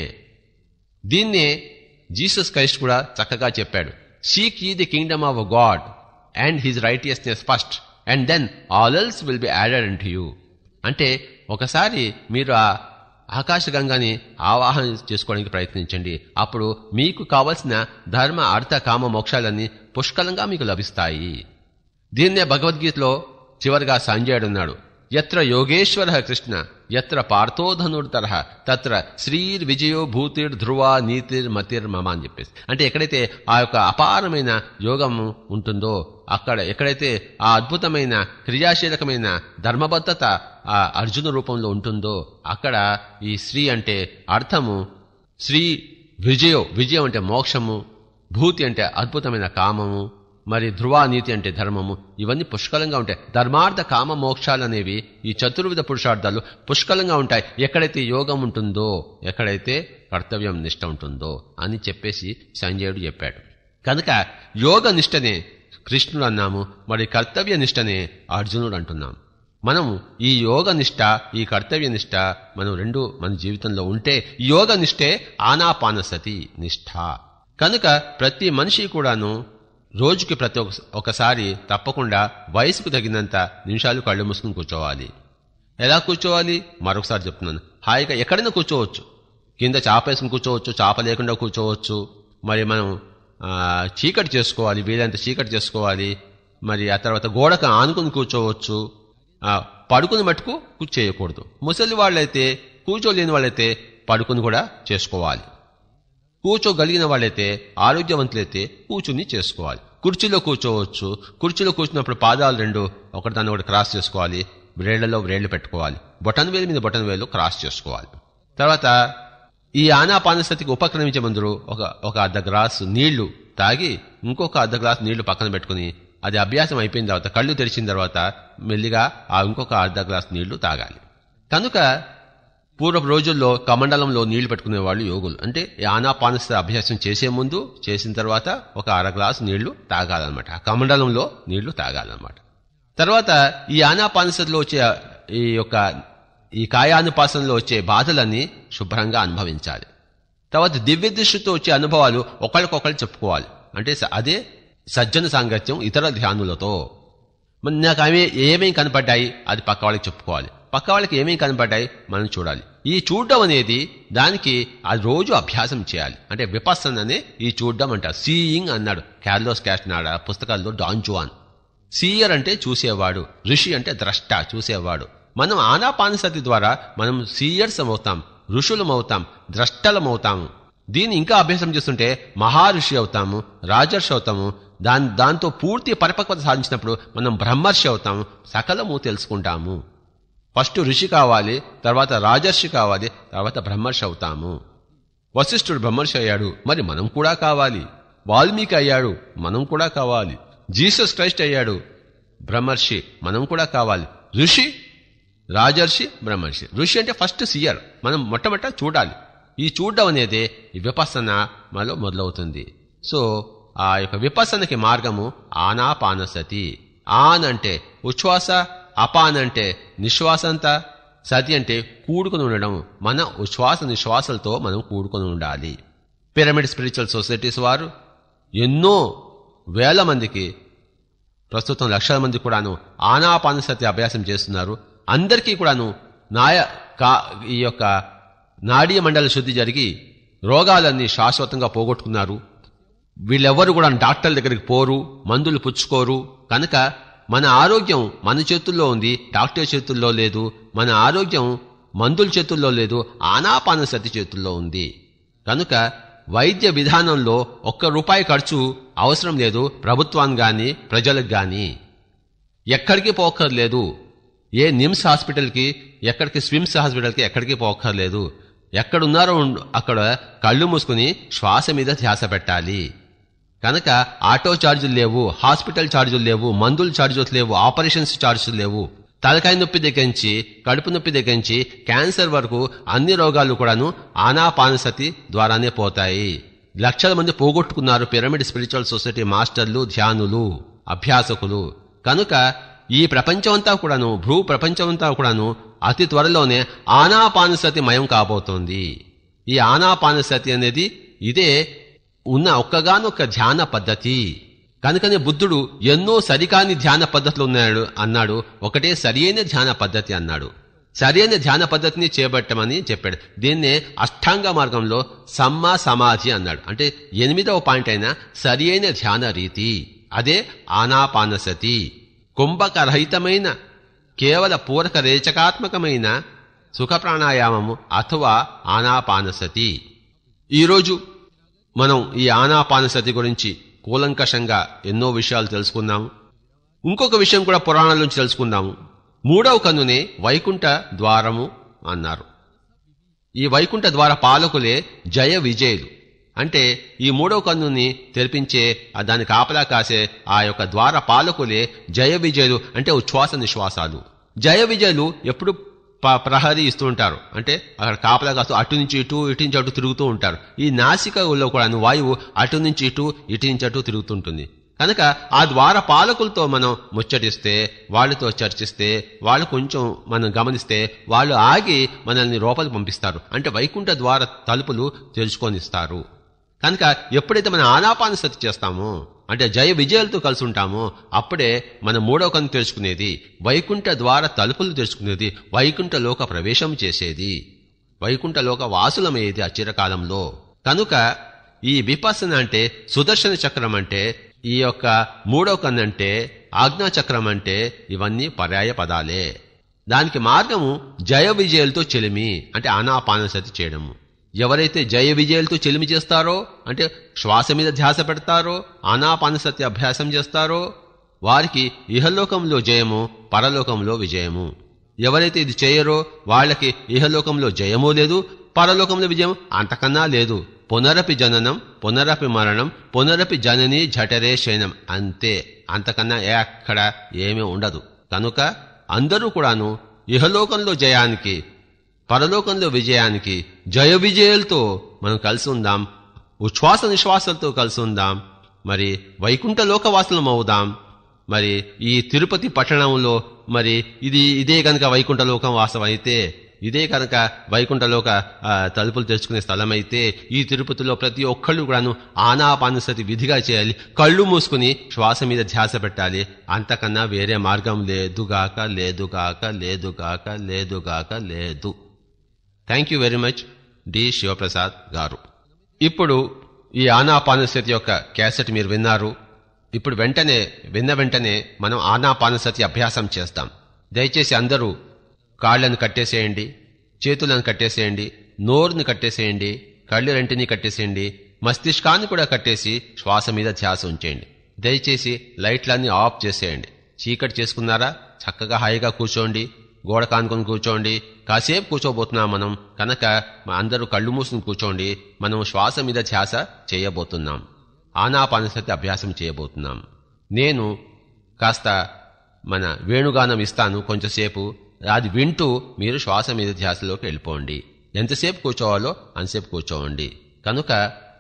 [SPEAKER 1] దీన్నే జీసస్ క్రైస్ట్ కూడా చక్కగా చెప్పాడు seek ye the kingdom of God and his righteousness first and then all else will be added and you అంటే ఒకసారి మీరు ఆ ఆకాశగంగాని ఆవాహన చేసుకోవడానికి ప్రయత్నించండి అప్పుడు మీకు కావలసిన ధర్మ అర్థ కామ మోక్షాలన్నీ పుష్కలంగా మీకు లభిస్తాయి దీన్నే భగవద్గీతలో చివరిగా సంజయుడున్నాడు ఎత్ర యోగేశ్వర కృష్ణ ఎత్ర పార్థోధనుర్ధర తత్ర శ్రీర్ విజయో భూతిర్ ధ్రువ నీతిర్ మతిర్ మమ అని చెప్పేసి అంటే ఎక్కడైతే ఆ యొక్క అపారమైన యోగము ఉంటుందో అక్కడ ఎక్కడైతే ఆ అద్భుతమైన క్రియాశీలకమైన ధర్మబద్ధత ఆ అర్జున రూపంలో ఉంటుందో అక్కడ ఈ శ్రీ అంటే అర్థము శ్రీ విజయో విజయం అంటే మోక్షము భూతి అంటే అద్భుతమైన కామము మరి ధ్రువానీతి అంటే ధర్మము ఇవన్నీ పుష్కలంగా ఉంటాయి ధర్మార్థ కామ మోక్షాలు అనేవి ఈ చతుర్విధ పురుషార్థాలు పుష్కలంగా ఉంటాయి ఎక్కడైతే యోగం ఉంటుందో ఎక్కడైతే కర్తవ్యం నిష్ట ఉంటుందో అని చెప్పేసి సంజయుడు చెప్పాడు కనుక యోగ నిష్టనే కృష్ణుడు అన్నాము మరి కర్తవ్య నిష్టనే అర్జునుడు అంటున్నాం మనం ఈ యోగ నిష్ట ఈ కర్తవ్య నిష్ట మనం రెండు మన జీవితంలో ఉంటే ఈ యోగ నిష్టే ఆనాపానసతి నిష్ఠ కనుక ప్రతి మనిషి కూడాను రోజుకి ప్రతి ఒక్క- ఒకసారి తప్పకుండా వయసుకు తగినంత నిమిషాలు కళ్ళు మూసుకుని కూర్చోవాలి ఎలా కూర్చోవాలి మరొకసారి చెప్తున్నాను హాయిగా ఎక్కడైనా కూర్చోవచ్చు కింద చాప వేసుకుని కూర్చోవచ్చు చాప లేకుండా కూర్చోవచ్చు మరి మనం ఆ, చీకటి చేసుకోవాలి వీలైనంత చీకటి చేసుకోవాలి మరి ఆ తర్వాత గోడకు ఆనుకుని కూర్చోవచ్చు ఆ, పడుకుని మట్టుకు కూర్చేయకూడదు ముసలి వాళ్ళైతే కూర్చోలేని వాళ్ళైతే పడుకుని కూడా చేసుకోవాలి కూర్చోగలిగిన వాళ్ళైతే ఆరోగ్యవంతులైతే కూర్చుని చేసుకోవాలి కుర్చీలో కూర్చోవచ్చు కుర్చీలో కూర్చున్నప్పుడు పాదాలు రెండు ఒకటి దాన్ని ఒకటి క్రాస్ చేసుకోవాలి వ్రేళ్లలో వ్రేళ్లు పెట్టుకోవాలి బొటన్ వేలు మీద బొటన్ వేలు క్రాస్ చేసుకోవాలి తర్వాత ఈ ఆనాపానస్థితికి ఉపక్రమించే ముందు ఒక ఒక అర్ధ గ్లాసు నీళ్లు తాగి ఇంకొక అర్ధ గ్లాసు నీళ్లు పక్కన పెట్టుకుని అది అభ్యాసం అయిపోయిన తర్వాత కళ్ళు తెరిచిన తర్వాత మెల్లిగా ఆ ఇంకొక అర్ధ గ్లాసు నీళ్లు తాగాలి కనుక పూర్వపు రోజుల్లో కమండలంలో నీళ్లు పెట్టుకునే వాళ్ళు యోగులు అంటే ఈ ఆనాపానస్థితి అభ్యాసం చేసే ముందు చేసిన తర్వాత ఒక అర గ్లాసు నీళ్లు తాగాలన్నమాట ఆ కమండలంలో నీళ్లు తాగాలన్నమాట తర్వాత ఈ ఆనాపానస్థితిలో వచ్చే ఈ యొక్క ఈ కాయానుపాసనలో వచ్చే బాధలన్నీ శుభ్రంగా అనుభవించాలి తర్వాత దివ్య దృష్టితో వచ్చే అనుభవాలు ఒకరికొకరు చెప్పుకోవాలి అంటే స- అదే సజ్జన సాంగత్యం ఇతర ధ్యానులతో మరి నాకు అవి ఏమేమి కనపడ్డాయి అది పక్క వాళ్ళకి చెప్పుకోవాలి పక్క వాళ్ళకి ఏమేమి కనపడ్డాయి మనం చూడాలి ఈ చూడడం అనేది దానికి అది రోజు అభ్యాసం చేయాలి అంటే విపස්සన అనే ఈ చూడడం అంటారు సీయింగ్ అన్నాడు క్యార్లోస్ క్యాస్ట్నాడ పుస్తకాల్లో డాన్ జువాన్ సీయర్ అంటే చూసేవాడు ఋషి అంటే ద్రష్ట చూసేవాడు మనం ఆనాపానసతి ద్వారా మనం సీయర్స్ అవుతాం ఋషులం అవుతాం ద్రష్టలం అవుతాము దీన్ని ఇంకా అభ్యాసం చేస్తుంటే మహాఋషి అవుతాము రాజర్షి అవుతాము దాని దాంతో పూర్తి పరిపక్వత సాధించినప్పుడు మనం బ్రహ్మర్షి అవుతాము సకలము తెలుసుకుంటాము ఫస్ట్ ఋషి కావాలి తర్వాత రాజర్షి కావాలి తర్వాత బ్రహ్మర్షి అవుతాము వశిష్ఠుడు బ్రహ్మర్షి అయ్యాడు మరి మనం కూడా కావాలి వాల్మీకి అయ్యాడు మనం కూడా కావాలి జీసస్ క్రైస్ట్ అయ్యాడు బ్రహ్మర్షి మనం కూడా కావాలి ఋషి రాజర్షి బ్రహ్మర్షి ఋషి అంటే ఫస్ట్ సియర్ మనం మొట్టమొదట చూడాలి ఈ చూడడం అనేది ఈ విపස්සన మనలో మొదలవుతుంది సో ఆ యొక్క విపස්සనకి మార్గము ఆనాపానసతి ఆన్ అంటే ఉచ్ఛ్వాస అపాన్ అంటే నిశ్వాస అంతా సతి అంటే కూడుకుని ఉండడం మన ఉచ్ఛ్వాస నిశ్వాసలతో మనం కూడుకుని ఉండాలి పిరమిడ్ స్పిరిచువల్ సొసైటీస్ వారు ఎన్నో వేల మందికి ప్రస్తుతం లక్షల మంది కూడాను ఆనాపానసతి అభ్యాసం చేస్తున్నారు అందరికీ కూడాను నాయ కా ఈ యొక్క నాడీయ మండల శుద్ధి జరిగి రోగాలన్నీ శాశ్వతంగా పోగొట్టుకున్నారు వీళ్ళెవ్వరు కూడా డాక్టర్ల దగ్గరికి పోరు మందులు పుచ్చుకోరు కనుక మన ఆరోగ్యం మన చేతుల్లో ఉంది డాక్టర్ చేతుల్లో లేదు మన ఆరోగ్యం మందుల చేతుల్లో లేదు ఆనాపానసతి చేతుల్లో ఉంది కనుక వైద్య విధానంలో ఒక్క రూపాయి ఖర్చు అవసరం లేదు ప్రభుత్వానికి గాని ప్రజలకు గాని ఎక్కడికి పోక్కర్లేదు ఏ నిమ్స్ హాస్పిటల్కి ఎక్కడికి స్విమ్స్ హాస్పిటల్కి ఎక్కడికి పోక్కర్లేదు ఎక్కడున్నారో ఉండు- అక్కడ కళ్ళు మూసుకుని శ్వాస మీద ధ్యాస పెట్టాలి కనుక ఆటో ఛార్జీలు లేవు హాస్పిటల్ ఛార్జీలు లేవు మందుల ఛార్జెస్ లేవు ఆపరేషన్స్ ఛార్జెస్ లేవు తలకాయ నొప్పి దగ్గరించి కడుపు నొప్పి దగ్గరించి క్యాన్సర్ వరకు అన్ని రోగాలు కూడాను ఆనాపానసతి ద్వారానే పోతాయి లక్షల మంది పోగొట్టుకున్నారు పిరమిడ్ స్పిరిచువల్ సొసైటీ మాస్టర్లు ధ్యానులు అభ్యాసకులు కనుక ఈ ప్రపంచమంతా కూడాను భూ ప్రపంచమంతా కూడాను అతి త్వరలోనే ఆనాపానసతి మయం కాబోతోంది ఈ ఆనాపానసతి అనేది ఇదే ఉన్న ఒక్కగానొక్క ధ్యాన పద్ధతి కనుకనే బుద్ధుడు ఎన్నో సరికాని ధ్యాన పద్ధతులు ఉన్నాడు అన్నాడు ఒకటే సరియైన ధ్యాన పద్ధతి అన్నాడు సరైన ధ్యాన పద్ధతిని చేపట్టమని చెప్పాడు దీన్నే అష్టాంగ మార్గంలో సమ్మ సమాధి అన్నాడు అంటే ఎనిమిదవ పాయింట్ అయిన సరియైన ధ్యాన రీతి అదే ఆనాపానసతి కుంభకరహితమైన కేవల పూరక రేచకాత్మకమైన సుఖ ప్రాణాయామము అథవా ఆనాపానసతి ఈరోజు మనం ఈ ఆనాపానసతి గురించి కూలంకషంగా ఎన్నో విషయాలు తెలుసుకున్నాము ఇంకొక విషయం కూడా పురాణాల నుంచి తెలుసుకుందాము మూడవ కన్నునే వైకుంఠ ద్వారము అన్నారు ఈ వైకుంఠ ద్వార పాలకులే జయ విజయులు అంటే ఈ మూడవ కన్నుని తెరిపించే ఆ దాని కాపలా కాసే ఆ యొక్క ద్వార పాలకులే జయ విజయులు అంటే ఉచ్ఛ్వాస నిశ్వాసాలు జయ విజయులు ఎప్పుడు ప- ప్రహరీ ఇస్తూ ఉంటారు అంటే అక్కడ కాపలా కాస్తూ అటు నుంచి ఇటు ఇటు నుంచి అటు తిరుగుతూ ఉంటారు ఈ నాసికలో కూడా వాయువు అటు నుంచి ఇటు ఇటు నుంచి అటు తిరుగుతుంటుంది కనుక ఆ ద్వార పాలకులతో మనం ముచ్చటిస్తే వాళ్ళతో చర్చిస్తే వాళ్ళు కొంచెం మనం గమనిస్తే వాళ్ళు ఆగి మనల్ని లోపలికి పంపిస్తారు అంటే వైకుంఠ ద్వార తలుపులు తెరుచుకొనిస్తారు కనుక ఎప్పుడైతే మనం ఆనాపానసతి చేస్తామో అంటే జయ విజయాలతో కలిసి ఉంటామో అప్పుడే మన మూడవ కన్ను తెరుచుకునేది వైకుంఠ ద్వార తలుపులు తెరుచుకునేది వైకుంఠ లోక ప్రవేశం చేసేది వైకుంఠ లోక వాసులమయ్యేది ఆ చిరకాలంలో కనుక ఈ విపස්සన అంటే సుదర్శన చక్రం అంటే ఈ యొక్క మూడవ కన్ను అంటే ఆజ్ఞా చక్రం అంటే ఇవన్నీ పర్యాయ పదాలే దానికి మార్గము జయ విజయాలతో చెలిమి అంటే ఆనాపానసతి చేయడము ఎవరైతే జయ విజయాలతో చెలిమి చేస్తారో అంటే శ్వాస మీద ధ్యాస పెడతారో ఆనాపానసతి అభ్యాసం చేస్తారో వారికి ఇహలోకంలో జయము పరలోకంలో విజయము ఎవరైతే ఇది చేయరో వాళ్ళకి ఇహలోకంలో జయమూ లేదు పరలోకంలో విజయం అంతకన్నా లేదు పునరపి జననం పునరపి మరణం పునరపి జనని జఠరే శయనం అంతే అంతకన్నా ఎక్కడ ఏమీ ఉండదు కనుక అందరూ కూడాను ఇహలోకంలో జయానికి పరలోకంలో విజయానికి జయ విజయాలతో మనం కలిసి ఉందాం ఉచ్ఛ్వాస నిశ్వాసాలతో కలిసి ఉందాం మరి వైకుంఠ లోకవాసులం అవుదాం మరి ఈ తిరుపతి పట్టణంలో మరి ఇది ఇదే కనుక వైకుంఠ లోకం వాసం అయితే ఇదే కనుక వైకుంఠలోక ఆ, తలుపులు తెరుచుకునే స్థలం అయితే ఈ తిరుపతిలో ప్రతి ఒక్కళ్ళు కూడాను ఆనాపానసతి విధిగా చేయాలి కళ్ళు మూసుకుని శ్వాస మీద ధ్యాస పెట్టాలి అంతకన్నా వేరే మార్గం లేదుగాక లేదుగాక లేదుగాక లేదుగాక లేదు thank you very much D Shivaprasad garu ఇప్పుడు ఈ ఆనాపానసతి యొక్క క్యాసెట్ మీరు విన్నారు ఇప్పుడు వెంటనే విన్న వెంటనే మనం ఆనాపానసతి అభ్యాసం చేస్తాం దయచేసి అందరూ కాళ్ళను కట్టేసేయండి చేతులను కట్టేసేయండి నోరుని కట్టేసేయండి కళ్ళు రెంటిని కట్టేసేయండి మస్తిష్కాన్ని కూడా కట్టేసి శ్వాస మీద ధ్యాస ఉంచేయండి దయచేసి లైట్లన్నీ ఆఫ్ చేసేయండి చీకటి చేసుకున్నారా చక్కగా హాయిగా కూర్చోండి గోడ కానుకొని కూర్చోండి కాసేపు కూర్చోబోతున్నాం మనం కనుక మా అందరూ కళ్ళు మూసుకుని కూర్చోండి మనం శ్వాస మీద ధ్యాస చేయబోతున్నాం ఆనాపానసతి అభ్యాసం చేయబోతున్నాం నేను కాస్త మన వేణుగానం ఇస్తాను కొంచెంసేపు అది వింటూ మీరు శ్వాస మీద ధ్యాసలోకి వెళ్ళిపోండి ఎంతసేపు కూర్చోవాలో అంతసేపు కూర్చోవండి కనుక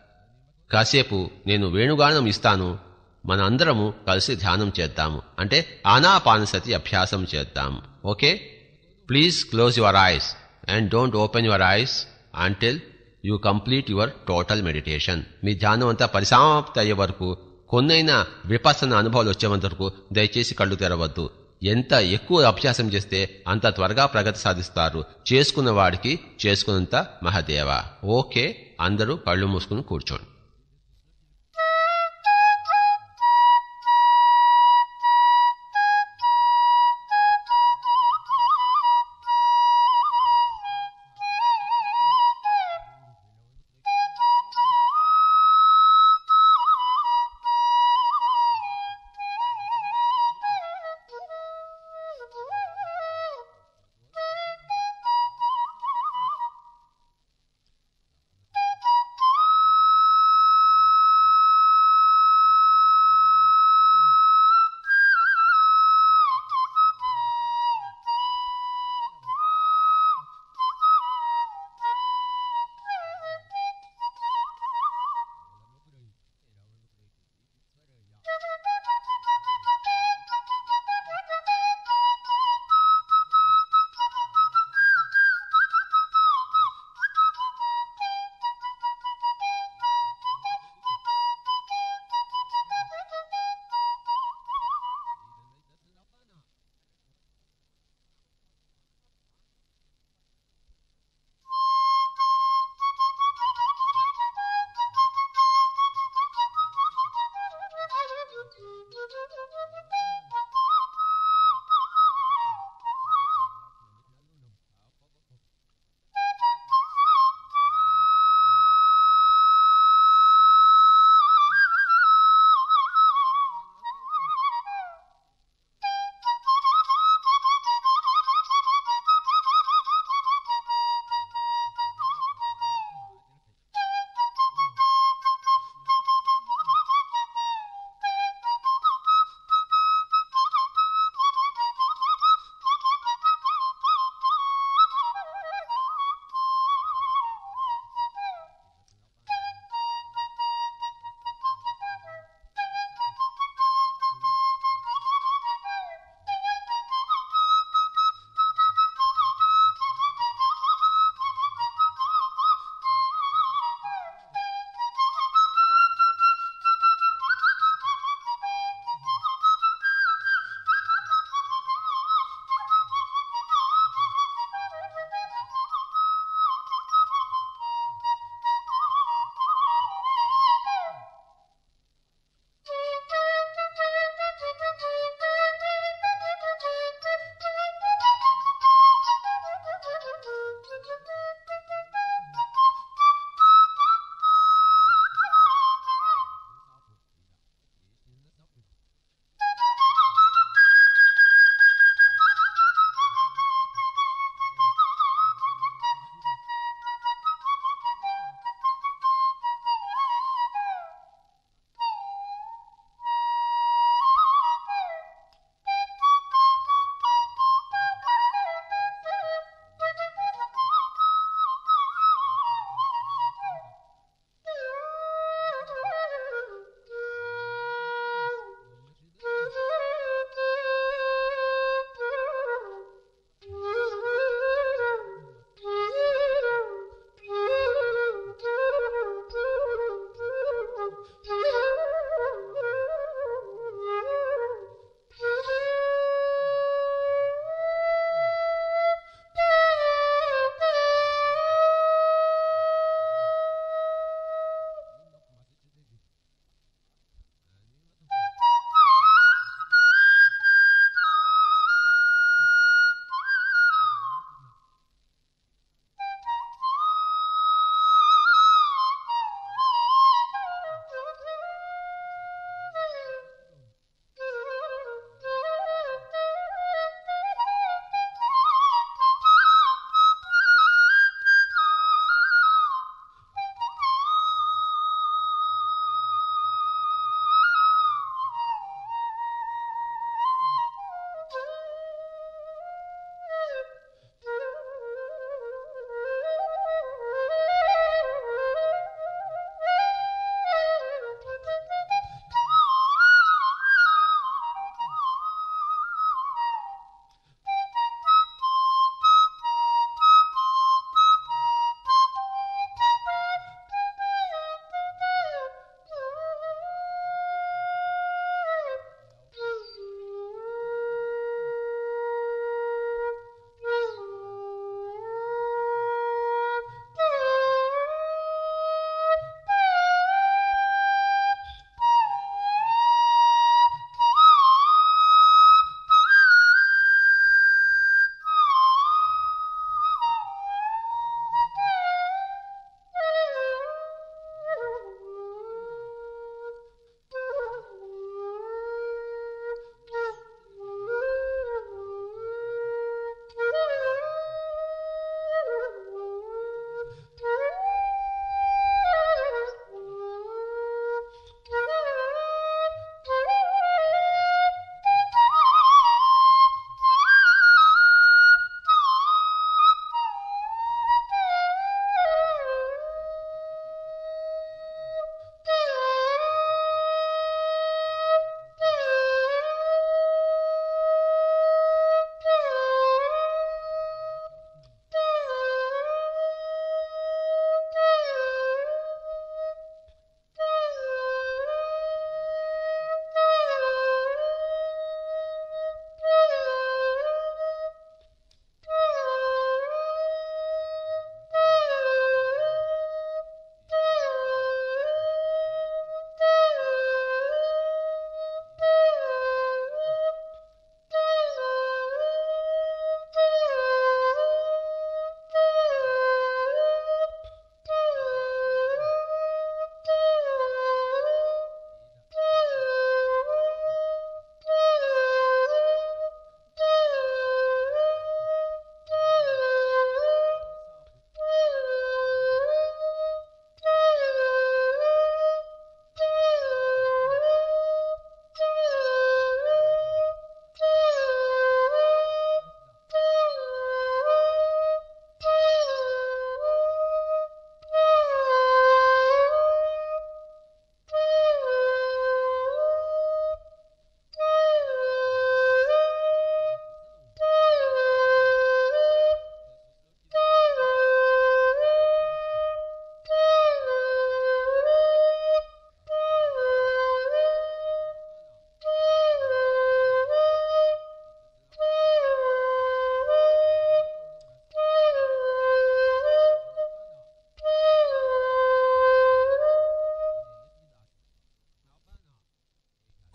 [SPEAKER 1] కాసేపు నేను వేణుగానం ఇస్తాను మన అందరము కలిసి ధ్యానం చేద్దాము అంటే ఆనాపానసతి అభ్యాసం చేద్దాము okay please close your eyes and don't open your eyes until you complete your total meditation మీ ధ్యానం అంతా పరిసమాప్తి అయ్యే వరకు కొన్నైనా విపස්සన అనుభవాలు వచ్చేంత వరకు దయచేసి కళ్ళు తెరవద్దు ఎంత ఎక్కువ అభ్యాసం చేస్తే అంత త్వరగా ప్రగతి సాధిస్తారు చేసుకున్న వాడికి చేసుకున్నంత మహదేవ ఓకే అందరూ కళ్ళు మూసుకుని కూర్చోండి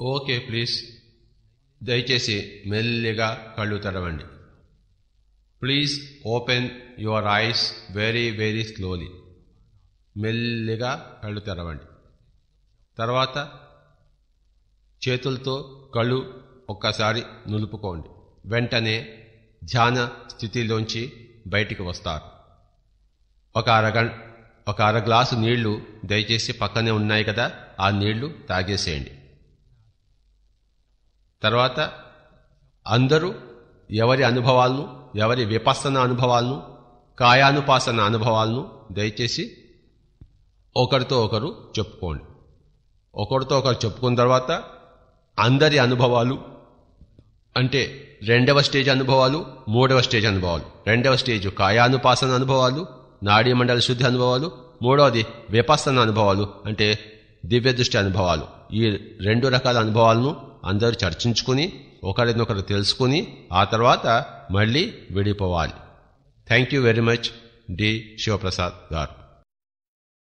[SPEAKER 1] ఓకే ప్లీజ్ దయచేసి మెల్లిగా కళ్ళు తెరవండి please open your eyes very very slowly మెల్లిగా కళ్ళు తెరవండి తర్వాత చేతులతో కళ్ళు ఒక్కసారి నులుపుకోండి వెంటనే ధ్యాన స్థితిలోంచి బయటికి వస్తారు ఒక అరగంట ఒక అర గ్లాసు నీళ్లు దయచేసి పక్కనే ఉన్నాయి కదా ఆ నీళ్లు తాగేసేయండి తర్వాత అందరూ ఎవరి అనుభవాలను ఎవరి విపස්සన అనుభవాలను కాయానుపాసన అనుభవాలను దయచేసి ఒకరితో ఒకరు చెప్పుకోండి ఒకరితో ఒకరు చెప్పుకున్న తర్వాత అందరి అనుభవాలు అంటే రెండవ స్టేజ్ అనుభవాలు మూడవ స్టేజ్ అనుభవాలు రెండవ స్టేజ్ కాయానుపాసన అనుభవాలు నాడీ మండల శుద్ధి అనుభవాలు మూడవది విపස්සన అనుభవాలు అంటే దివ్య దృష్టి అనుభవాలు ఈ రెండు రకాల అనుభవాలను అందరూ చర్చించుకుని ఒకరినొకరు తెలుసుకుని ఆ తర్వాత మళ్ళీ విడిపోవాలి thank you very much D Shivaprasad గారు